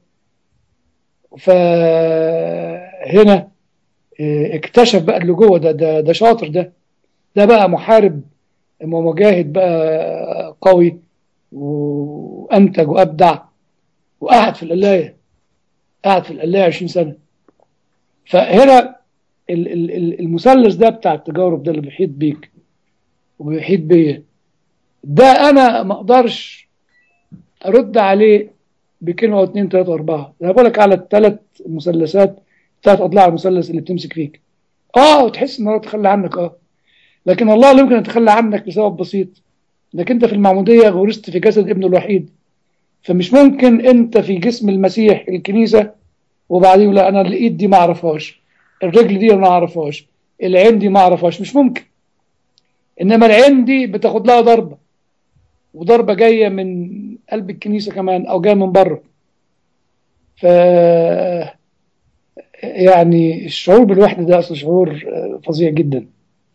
فهنا اكتشف بقى اللي جوه ده ده ده شاطر ده ده بقى محارب ومجاهد بقى قوي وانتج وابدع وقعد في القلايه قعد في القلايه 20 سنه فهنا المثلث ده بتاع التجارب ده اللي بيحيط بيك وبيحيط بيا ده انا ما اقدرش ارد عليه بكلمه او اتنين تلاته واربعه انا بقول لك على الثلاث مثلثات ثلاث اضلاع المثلث اللي بتمسك فيك اه وتحس ان هو تخلى عنك اه لكن الله لا يمكن ان يتخلى عنك لسبب بسيط انك انت في المعموديه غرست في جسد ابنه الوحيد فمش ممكن انت في جسم المسيح الكنيسه وبعدين لا انا الايد دي ما اعرفهاش الرجل دي ما اعرفهاش العين دي ما اعرفهاش مش ممكن انما العين دي بتاخد لها ضربه وضربه جايه من قلب الكنيسه كمان او جايه من بره ف يعني الشعور بالوحدة ده أصلا شعور فظيع جدا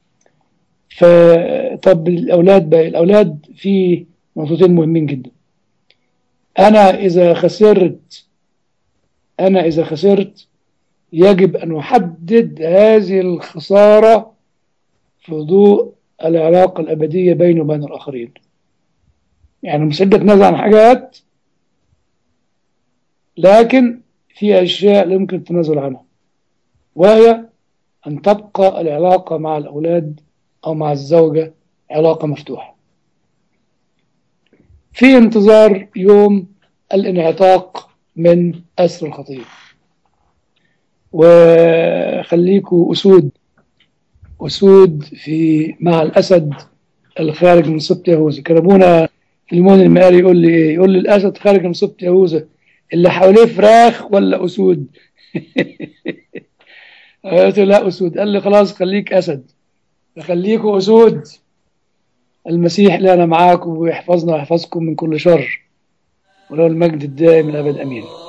فطب الأولاد بقى الأولاد في نقطتين مهمين جدا أنا إذا خسرت أنا إذا خسرت يجب أن أحدد هذه الخسارة في ضوء العلاقة الأبدية بيني وبين الآخرين يعني مش أتنازل عن حاجات لكن في أشياء لا يمكن التنازل عنها وهي أن تبقى العلاقة مع الأولاد أو مع الزوجة علاقة مفتوحة في انتظار يوم الانعتاق من أسر الخطيب وخليكوا أسود أسود في مع الأسد الخارج من سبط يهوذا كان أبونا المون المقاري يقول لي إيه يقول لي الأسد خارج من سبط يهوذا اللي حواليه فراخ ولا أسود قلت له لا أسود قال لي خلاص خليك أسد خليكوا أسود المسيح لنا معاكم ويحفظنا ويحفظكم من كل شر ولو المجد الدائم الأبد أمين